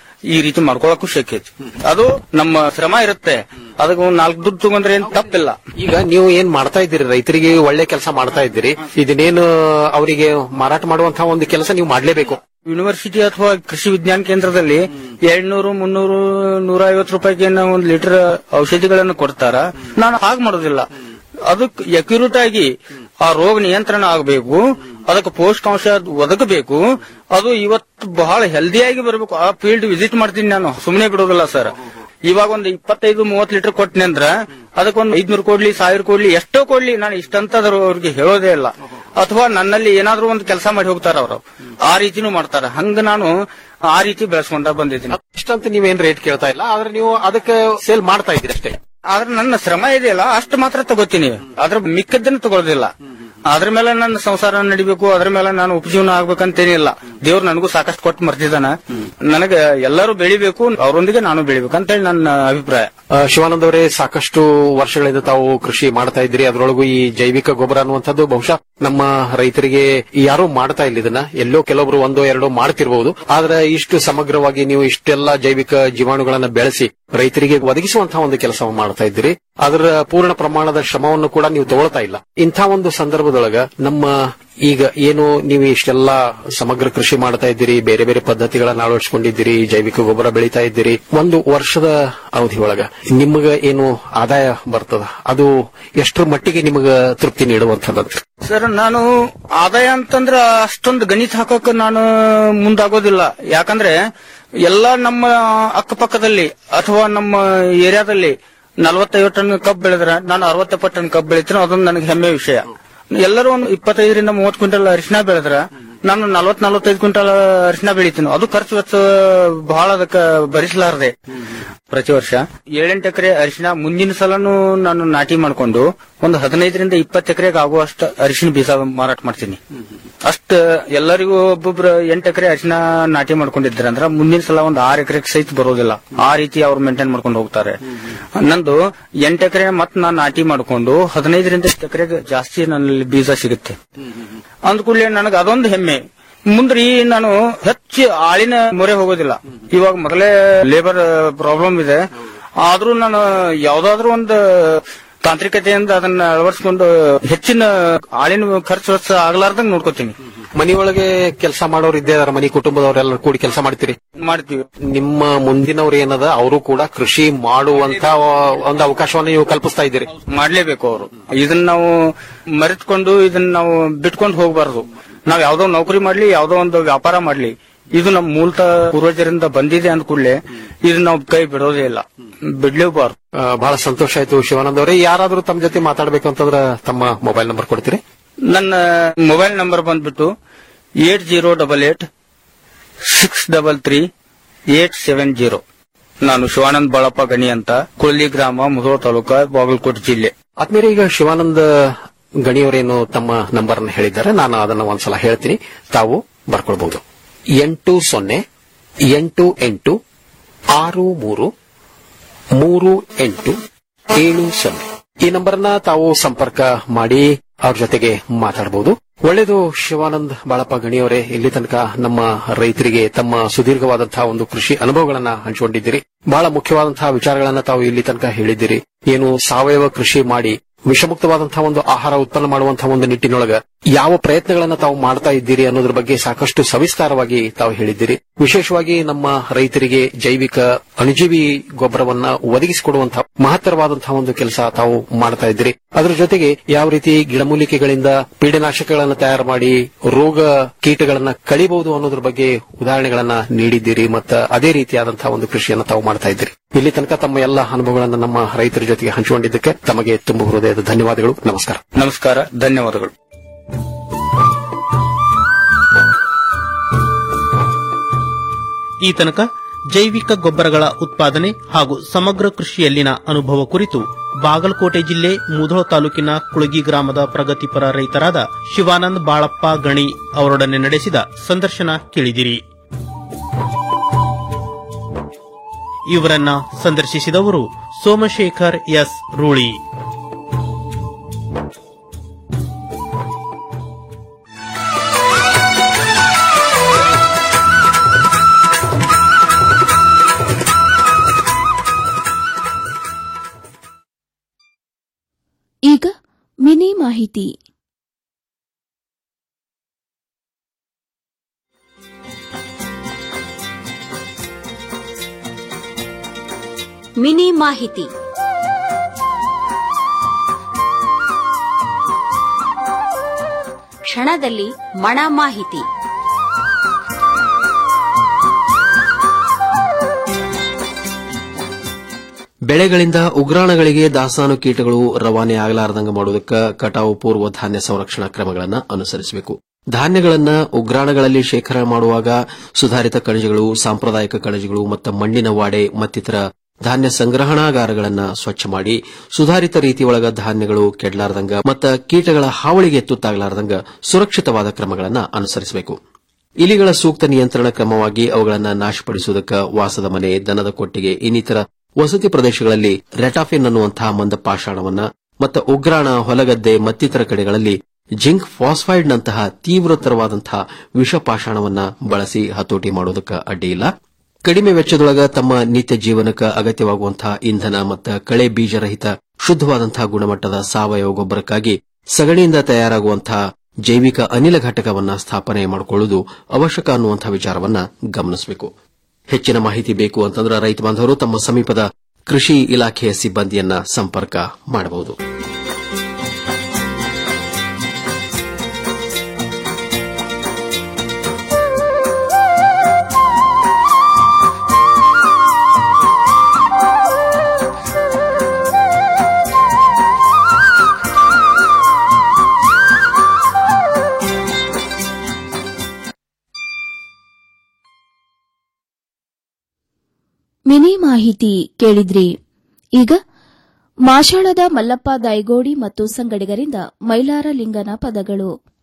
ಈ ರೀತಿ ಮಾಡ್ಕೊಳಕ್ಕೂ ಶಕ್ಯ ಐತಿ ಅದು ನಮ್ಮ ಶ್ರಮ ಇರುತ್ತೆ ಅದಕ್ಕೆ ಒಂದ್ ನಾಲ್ಕು ದುಡ್ಡು ತಗೊಂಡ್ರೆ ಏನ್ ತಪ್ಪಿಲ್ಲ ಈಗ ನೀವು ಏನ್ ಮಾಡ್ತಾ ಇದ್ದೀರಿ ರೈತರಿಗೆ ಒಳ್ಳೆ ಕೆಲಸ ಮಾಡ್ತಾ ಇದ್ದೀರಿ ಇದನ್ನೇನು ಅವರಿಗೆ ಮಾರಾಟ ಮಾಡುವಂತಹ ಒಂದು ಕೆಲಸ ನೀವು ಮಾಡ್ಲೇಬೇಕು ಯೂನಿವರ್ಸಿಟಿ ಅಥವಾ ಕೃಷಿ ವಿಜ್ಞಾನ ಕೇಂದ್ರದಲ್ಲಿ ಎರಡ್ನೂರು ಮುನ್ನೂರು ನೂರ ಐವತ್ತು ರೂಪಾಯಿಗೆ ಏನೋ ಒಂದು ಲೀಟರ್ ಔಷಧಿಗಳನ್ನು ಕೊಡ್ತಾರ ನಾನು ಹಾಗೆ ಮಾಡೋದಿಲ್ಲ ಅದಕ್ಕೆ ಅಕ್ಯುರೇಟ್ ಆಗಿ ಆ ರೋಗ ನಿಯಂತ್ರಣ ಆಗಬೇಕು ಅದಕ್ಕೆ ಪೋಷಕಾಂಶ ಒದಗಬೇಕು ಅದು ಇವತ್ತು ಬಹಳ ಹೆಲ್ದಿಯಾಗಿ ಬರಬೇಕು ಆ ಫೀಲ್ಡ್ ವಿಸಿಟ್ ಮಾಡ್ತೀನಿ ನಾನು ಸುಮ್ಮನೆ ಬಿಡೋದಿಲ್ಲ ಸರ್ ಇವಾಗ ಒಂದು ಇಪ್ಪತ್ತೈದು ಮೂವತ್ತು ಲೀಟರ್ ಕೊಟ್ಟನೆ ಅಂದ್ರ ಅದಕ್ಕೊಂದು ಐದ್ನೂರು ಕೊಡ್ಲಿ ಸಾವಿರ ಕೊಡ್ಲಿ ಎಷ್ಟೋ ಕೊಡ್ಲಿ ನಾನು ಇಷ್ಟಂತ ಅವ್ರಿಗೆ ಹೇಳೋದೇ ಇಲ್ಲ ಅಥವಾ ನನ್ನಲ್ಲಿ ಏನಾದ್ರೂ ಒಂದು ಕೆಲಸ ಮಾಡಿ ಹೋಗ್ತಾರ ಅವರು ಆ ರೀತಿನೂ ಮಾಡ್ತಾರ ಹಂಗ ನಾನು ಆ ರೀತಿ ಬೆಳೆಸ್ಕೊಂಡ ಬಂದಿದ್ದೀನಿ ಇಷ್ಟಂತ ನೀವೇನ್ ರೇಟ್ ಕೇಳ್ತಾ ಇಲ್ಲ ಆದ್ರೆ ನೀವು ಅದಕ್ಕೆ ಸೇಲ್ ಮಾಡ್ತಾ ಇದ್ದೀರಿ ಅಷ್ಟೇ ಆದ್ರೆ ನನ್ನ ಶ್ರಮ ಇದೆಯಲ್ಲ ಅಷ್ಟು ಮಾತ್ರ ತಗೋತೀನಿ ಅದ್ರ ಮಿಕ್ಕದ್ದನ್ನು ತಗೊಳ್ಳೋದಿಲ್ಲ ಅದ್ರ ಮೇಲೆ ನನ್ನ ಸಂಸಾರ ನಡಿಬೇಕು ಅದ್ರ ಮೇಲೆ ನಾನು ಉಪಜೀವನ ಆಗ್ಬೇಕಂತೇನಿಲ್ಲ ದೇವ್ರು ನನಗೂ ಸಾಕಷ್ಟು ಕೊಟ್ಟು ಮರ್ತಿದ್ದಾನ ನನಗೆ ಎಲ್ಲರೂ ಬೆಳಿಬೇಕು ಅವರೊಂದಿಗೆ ನಾನು ಬೆಳಿಬೇಕು ಅಂತೇಳಿ ನನ್ನ ಅಭಿಪ್ರಾಯ ಆ, ಶಿವಾನಂದ್ ಅವರೇ ಸಾಕಷ್ಟು ವರ್ಷಗಳಿಂದ ತಾವು ಕೃಷಿ ಮಾಡ್ತಾ ಇದ್ದೀರಿ ಅದರೊಳಗೂ ಈ ಜೈವಿಕ ಗೊಬ್ಬರ ಅನ್ನುವಂಥದ್ದು ಬಹುಶಃ ನಮ್ಮ ರೈತರಿಗೆ ಯಾರು ಮಾಡ್ತಾ ಇಲ್ಲ ಇದನ್ನ ಎಲ್ಲೋ ಕೆಲವೊಬ್ರು ಒಂದೋ ಎರಡೋ ಮಾಡ್ತಿರ್ಬಹುದು ಆದ್ರೆ ಇಷ್ಟು ಸಮಗ್ರವಾಗಿ ನೀವು ಇಷ್ಟೆಲ್ಲ ಜೈವಿಕ ಜೀವಾಣುಗಳನ್ನ ಬೆಳೆಸಿ ರೈತರಿಗೆ ಒದಗಿಸುವಂತಹ ಒಂದು ಕೆಲಸವನ್ನು ಮಾಡ್ತಾ ಇದ್ದೀರಿ ಅದರ ಪೂರ್ಣ ಪ್ರಮಾಣದ ಶ್ರಮವನ್ನು ಕೂಡ ನೀವು ತಗೊಳ್ತಾ ಇಲ್ಲ ಇಂಥ ಒಂದು ಸಂದರ್ಭದೊಳಗ ನಮ್ಮ ಈಗ ಏನು ನೀವು ಇಷ್ಟೆಲ್ಲ ಸಮಗ್ರ ಕೃಷಿ ಮಾಡ್ತಾ ಇದ್ದೀರಿ ಬೇರೆ ಬೇರೆ ಪದ್ಧತಿಗಳನ್ನ ಅಳವಡಿಸಿಕೊಂಡಿದ್ದೀರಿ ಜೈವಿಕ ಗೊಬ್ಬರ ಬೆಳೀತಾ ಇದ್ದೀರಿ ಒಂದು ವರ್ಷದ ಅವಧಿ ಒಳಗ ನಿಮಗ ಏನು ಆದಾಯ ಬರ್ತದ ಅದು ಎಷ್ಟರ ಮಟ್ಟಿಗೆ ನಿಮಗ ತೃಪ್ತಿ ನೀಡುವಂಥದ್ದು ಸರ್ ನಾನು ಆದಾಯ ಅಂತಂದ್ರ ಅಷ್ಟೊಂದು ಗಣಿತ ಹಾಕಕ್ ನಾನು ಮುಂದಾಗೋದಿಲ್ಲ ಯಾಕಂದ್ರೆ ಎಲ್ಲಾ ನಮ್ಮ ಅಕ್ಕಪಕ್ಕದಲ್ಲಿ ಅಥವಾ ನಮ್ಮ ಏರಿಯಾದಲ್ಲಿ ನಲವತ್ತೈವತ್ತು ಟನ್ ಕಬ್ಬು ಬೆಳೆದ್ರೆ ನಾನು ಅರವತ್ತೆಪ್ಪತ್ತು ಟನ್ ಕಬ್ಬು ಬೆಳಿತೀನಿ ಅದೊಂದು ನನಗೆ ಹೆಮ್ಮೆ ವಿಷಯ ಎಲ್ಲರೂ ಒಂದು ಇಪ್ಪತ್ತೈದರಿಂದ ಮೂವತ್ತು ಕ್ವಿಂಟಲ್ ಅರಿಶಿನ ಬೆಳೆದ್ರ ನಾನು ನಲವತ್ ನಲವತ್ತೈದು ಕ್ವಿಂಟಲ್ ಅರಿಶಿನ ಬೆಳಿತೀನಿ ಅದು ಖರ್ಚು ವೆಚ್ಚ ಬಹಳ ಅದಕ್ಕೆ ಭರಿಸಲಾರದೆ ಪ್ರತಿ ವರ್ಷ ಏಳೆಂಟು ಎಕರೆ ಅರಿಶಿನ ಮುಂದಿನ ಸಲನು ನಾನು ನಾಟಿ ಮಾಡ್ಕೊಂಡು ಒಂದು ಹದಿನೈದರಿಂದ ಇಪ್ಪತ್ತು ಎಕರೆಗೆ ಆಗುವಷ್ಟು ಅರಿಶಿನ ಬೀಜ ಮಾರಾಟ ಮಾಡ್ತೀನಿ ಅಷ್ಟ ಎಲ್ಲರಿಗೂ ಒಬ್ಬೊಬ್ರು ಎಂಟು ಎಕರೆ ಅರಿಶಿನ ನಾಟಿ ಮಾಡ್ಕೊಂಡಿದ್ರೆ ಅಂದ್ರೆ ಮುಂದಿನ ಸಲ ಒಂದು ಆರು ಎಕರೆಗೆ ಸಹಿತ ಬರೋದಿಲ್ಲ ಆ ರೀತಿ ಅವ್ರು ಮೇಂಟೈನ್ ಮಾಡ್ಕೊಂಡು ಹೋಗ್ತಾರೆ ನಂದು ಎಂಟು ಎಕರೆ ಮತ್ ನಾನು ನಾಟಿ ಮಾಡ್ಕೊಂಡು ಹದಿನೈದರಿಂದ ಇಷ್ಟು ಎಕರೆಗೆ ಜಾಸ್ತಿ ನನ್ನಲ್ಲಿ ಬೀಜ ಸಿಗುತ್ತೆ ಅಂದ್ಕೂಡ್ಲೆ ನನಗೆ ಅದೊಂದು ಹೆಮ್ಮೆ ಮುಂದ್ರಿ ನಾನು ಹೆಚ್ಚು ಆಳಿನ ಮೊರೆ ಹೋಗೋದಿಲ್ಲ ಇವಾಗ ಮೊದಲೇ ಲೇಬರ್ ಪ್ರಾಬ್ಲಮ್ ಇದೆ ಆದ್ರೂ ನಾನು ಯಾವ್ದಾದ್ರು ಒಂದು ತಾಂತ್ರಿಕತೆಯಿಂದ ಅದನ್ನ ಅಳವಡಿಸ್ಕೊಂಡು ಹೆಚ್ಚಿನ ಆಳಿನ ಖರ್ಚು ವೆಚ್ಚ ಆಗ್ಲಾರ್ದಂಗ್ ನೋಡ್ಕೋತೀನಿ ಮನೆಯೊಳಗೆ ಕೆಲಸ ಮಾಡೋರು ಇದ್ದೇ ಅದಾರ ಮನೆ ಕುಟುಂಬದವರೆಲ್ಲ ಕೂಡಿ ಕೆಲಸ ಮಾಡ್ತೀರಿ ಮಾಡ್ತೀವಿ ನಿಮ್ಮ ಮುಂದಿನವ್ರು ಏನದ ಅವರು ಕೂಡ ಕೃಷಿ ಮಾಡುವಂತ ಒಂದು ಅವಕಾಶವನ್ನು ನೀವು ಕಲ್ಪಿಸ್ತಾ ಇದ್ದೀರಿ ಮಾಡ್ಲೇಬೇಕು ಅವರು ಇದನ್ನ ನಾವು ಮರೆತ್ಕೊಂಡು ಇದನ್ನ ನಾವು ಬಿಟ್ಕೊಂಡು ಹೋಗ್ಬಾರ್ದು ನಾವ್ ಯಾವ್ದೋ ನೌಕರಿ ಮಾಡ್ಲಿ ಯಾವ್ದೋ ಒಂದು ವ್ಯಾಪಾರ ಮಾಡ್ಲಿ ಇದು ನಮ್ಮ ಮೂಲತಃ ಪೂರ್ವಜರಿಂದ ಬಂದಿದೆ ಅಂದ ಕೂಡಲೇ ಇದನ್ನ ನಾವು ಕೈ ಬಿಡೋದೇ ಇಲ್ಲ ಬಿಡ್ಲೇಬಾರ್ದು ಆ, ಬಹಳ ಸಂತೋಷ ಆಯ್ತು ಶಿವಾನಂದ್ ಅವರೇ ಯಾರಾದ್ರೂ ತಮ್ಮ ಜೊತೆ ಮಾತಾಡಬೇಕು ಅಂತಂದ್ರ ತಮ್ಮ ಮೊಬೈಲ್ ನಂಬರ್ ಕೊಡ್ತೀರಿ ನನ್ನ ಮೊಬೈಲ್ ನಂಬರ್ ಬಂದ್ಬಿಟ್ಟು eight zero double eight six double three eight seven zero ನಾನು ಶಿವಾನಂದ್ ಬಾಳಪ್ಪ ಗಣಿ ಅಂತ ಕೊಲ್ಲಿ ಗ್ರಾಮ ಮುಧೋಳ ತಾಲೂಕ ಬಾಗಲಕೋಟೆ ಜಿಲ್ಲೆ ಆದ್ಮೇಲೆ ಈಗ ಶಿವಾನಂದ ಗಣಿಯವರೇನು ತಮ್ಮ ನಂಬರ್ ಅನ್ನು ಹೇಳಿದ್ದಾರೆ ನಾನು ಅದನ್ನ ಒಂದ್ಸಲ ಹೇಳ್ತೀನಿ ತಾವು ಬರ್ಕೊಳ್ಬಹುದು ಎಂಟು ಸೊನ್ನೆ ಎಂಟು ಎಂಟು ಆರು ಮೂರು ಮೂರು ಎಂಟು ಏಳು ಸೊನ್ನೆ ಈ ನಂಬರ್ನ ತಾವು ಸಂಪರ್ಕ ಮಾಡಿ ಅವ್ರ ಜೊತೆಗೆ ಮಾತಾಡಬಹುದು ಒಳ್ಳೆಯದು ಶಿವಾನಂದ್ ಬಾಳಪ್ಪ ಗಣಿಯವರೇ ಇಲ್ಲಿ ತನಕ ನಮ್ಮ ರೈತರಿಗೆ ತಮ್ಮ ಸುದೀರ್ಘವಾದಂತಹ ಒಂದು ಕೃಷಿ ಅನುಭವಗಳನ್ನ ಹಂಚಿಕೊಂಡಿದ್ದೀರಿ ಬಹಳ ಮುಖ್ಯವಾದಂತಹ ವಿಚಾರಗಳನ್ನ ತಾವು ಇಲ್ಲಿ ತನಕ ಹೇಳಿದ್ದೀರಿ ಏನು ಸಾವಯವ ಕೃಷಿ ಮಾಡಿ ವಿಷಮುಕ್ತವಾದಂತಹ ಒಂದು ಆಹಾರ ಉತ್ಪನ್ನ ಮಾಡುವಂತಹ ಒಂದು ನಿಟ್ಟಿನೊಳಗ ಯಾವ ಪ್ರಯತ್ನಗಳನ್ನ ತಾವು ಮಾಡ್ತಾ ಇದ್ದೀರಿ ಅನ್ನೋದ್ರ ಬಗ್ಗೆ ಸಾಕಷ್ಟು ಸವಿಸ್ತಾರವಾಗಿ ತಾವು ಹೇಳಿದ್ದೀರಿ ವಿಶೇಷವಾಗಿ ನಮ್ಮ ರೈತರಿಗೆ ಜೈವಿಕ ಅಣುಜೀವಿ ಗೊಬ್ಬರವನ್ನ ಒದಗಿಸಿಕೊಡುವಂತಹ ಮಹತ್ತರವಾದಂತಹ ಒಂದು ಕೆಲಸ ತಾವು ಮಾಡ್ತಾ ಇದ್ದೀರಿ ಅದರ ಜೊತೆಗೆ ಯಾವ ರೀತಿ ಗಿಡಮೂಲಿಕೆಗಳಿಂದ ಪೀಡನಾಶಕಗಳನ್ನ ತಯಾರು ಮಾಡಿ ರೋಗ ಕೀಟಗಳನ್ನ ಕಳಿಬಹುದು ಅನ್ನೋದ್ರ ಬಗ್ಗೆ ಉದಾಹರಣೆಗಳನ್ನ ನೀಡಿದ್ದೀರಿ ಮತ್ತು ಅದೇ ರೀತಿಯಾದಂತಹ ಒಂದು ಕೃಷಿಯನ್ನ ತಾವು ಮಾಡ್ತಾ ಇದ್ದೀರಿ ಇಲ್ಲಿ ತನಕ ತಮ್ಮ ಎಲ್ಲ ಅನುಭವಗಳನ್ನ ನಮ್ಮ ರೈತರ ಜೊತೆಗೆ ಹಂಚಿಕೊಂಡಿದ್ದಕ್ಕೆ ತಮಗೆ ತುಂಬ ಹೃದಯದ ಧನ್ಯವಾದಗಳು ನಮಸ್ಕಾರ ನಮಸ್ಕಾರ ಧನ್ಯವಾದಗಳು ಈ ತನಕ ಜೈವಿಕ ಗೊಬ್ಬರಗಳ ಉತ್ಪಾದನೆ ಹಾಗೂ ಸಮಗ್ರ ಕೃಷಿಯಲ್ಲಿನ ಅನುಭವ ಕುರಿತು ಬಾಗಲಕೋಟೆ ಜಿಲ್ಲೆ ಮುಧೋಳ ತಾಲೂಕಿನ ಕುಳಗಿ ಗ್ರಾಮದ ಪ್ರಗತಿಪರ ರೈತರಾದ ಶಿವಾನಂದ್ ಬಾಳಪ್ಪ ಗಣಿ ಅವರೊಡನೆ ನಡೆಸಿದ ಸಂದರ್ಶನ ಕೇಳಿದಿರಿ ಇವರನ್ನ ಸಂದರ್ಶಿಸಿದವರು ಸೋಮಶೇಖರ್ ಎಸ್ ರೂಳಿ ಈಗ ಮಿನಿ ಮಾಹಿತಿ ಮಿನಿ ಮಾಹಿತಿ ಕ್ಷಣದಲ್ಲಿ ಮಣ ಮಾಹಿತಿ ಬೆಳೆಗಳಿಂದ ಉಗ್ರಾಣಗಳಿಗೆ ದಾಸ್ತಾನು ಕೀಟಗಳು ರವಾನೆ ಆಗಲಾರದಂಗ ಮಾಡುವುದಕ್ಕೆ ಕಟಾವು ಪೂರ್ವ ಧಾನ್ಯ ಸಂರಕ್ಷಣಾ ಕ್ರಮಗಳನ್ನು ಅನುಸರಿಸಬೇಕು ಧಾನ್ಯಗಳನ್ನು ಉಗ್ರಾಣಗಳಲ್ಲಿ ಶೇಖರಣೆ ಮಾಡುವಾಗ ಸುಧಾರಿತ ಕಣಜಗಳು ಸಾಂಪ್ರದಾಯಿಕ ಕಣಜಗಳು ಮತ್ತು ಮಣ್ಣಿನ ವಾಡೆ ಮತ್ತಿತರ ಧಾನ್ಯ ಸಂಗ್ರಹಣಾಗಾರಗಳನ್ನು ಸ್ವಚ್ಛ ಮಾಡಿ ಸುಧಾರಿತ ರೀತಿಯೊಳಗ ಧಾನ್ಯಗಳು ಕೆಡಲಾರದಂಗ ಮತ್ತು ಕೀಟಗಳ ಹಾವಳಿಗೆ ತುತ್ತಾಗಲಾರದಂಗ ಸುರಕ್ಷಿತವಾದ ಕ್ರಮಗಳನ್ನು ಅನುಸರಿಸಬೇಕು ಇಲಿಗಳ ಸೂಕ್ತ ನಿಯಂತ್ರಣ ಕ್ರಮವಾಗಿ ಅವುಗಳನ್ನು ನಾಶಪಡಿಸುವುದಕ್ಕೆ ವಾಸದ ಮನೆ ದನದ ಕೊಟ್ಟಿಗೆ ಇನ್ನಿತರ ವಸತಿ ಪ್ರದೇಶಗಳಲ್ಲಿ ರೆಟಾಫಿನ್ ಅನ್ನುವಂತಹ ಮಂದ ಪಾಷಾಣವನ್ನ ಮತ್ತು ಉಗ್ರಾಣ ಹೊಲಗದ್ದೆ ಮತ್ತಿತರ ಕಡೆಗಳಲ್ಲಿ ಜಿಂಕ್ ಫಾಸ್ಫೈಡ್ನಂತಹ ತೀವ್ರತರವಾದಂತಹ ವಿಷಪಾಷಾಣವನ್ನ ಬಳಸಿ ಹತೋಟಿ ಮಾಡುವುದಕ್ಕೆ ಅಡ್ಡಿಯಿಲ್ಲ ಕಡಿಮೆ ವೆಚ್ಚದೊಳಗ ತಮ್ಮ ನಿತ್ಯ ಜೀವನಕ್ಕೆ ಅಗತ್ಯವಾಗುವಂತಹ ಇಂಧನ ಮತ್ತು ಕಳೆ ಬೀಜರಹಿತ ಶುದ್ದವಾದಂತಹ ಗುಣಮಟ್ಟದ ಸಾವಯವ ಗೊಬ್ಬರಕ್ಕಾಗಿ ಸಗಣಿಯಿಂದ ತಯಾರಾಗುವಂತಹ ಜೈವಿಕ ಅನಿಲ ಘಟಕವನ್ನ ಸ್ಥಾಪನೆ ಮಾಡಿಕೊಳ್ಳುವುದು ಅವಶ್ಯಕ ಅನ್ನುವಂತಹ ವಿಚಾರವನ್ನ ಗಮನಿಸಬೇಕು ಹೆಚ್ಚಿನ ಮಾಹಿತಿ ಬೇಕು ಅಂತಂದ್ರೆ ರೈತ ಬಾಂಧವರು ತಮ್ಮ ಸಮೀಪದ ಕೃಷಿ ಇಲಾಖೆಯ ಸಿಬ್ಬಂದಿಯನ್ನ ಸಂಪರ್ಕ ಮಾಡಬಹುದು ಮಿನಿ ಮಾಹಿತಿ ಕೇಳಿದ್ರಿ ಈಗ ಮಾಷಾಳದ ಮಲ್ಲಪ್ಪ ದೈಗೋಡಿ ಮತ್ತು ಸಂಗಡಿಗರಿಂದ ಮೈಲಾರ ಲಿಂಗನ ಪದಗಳು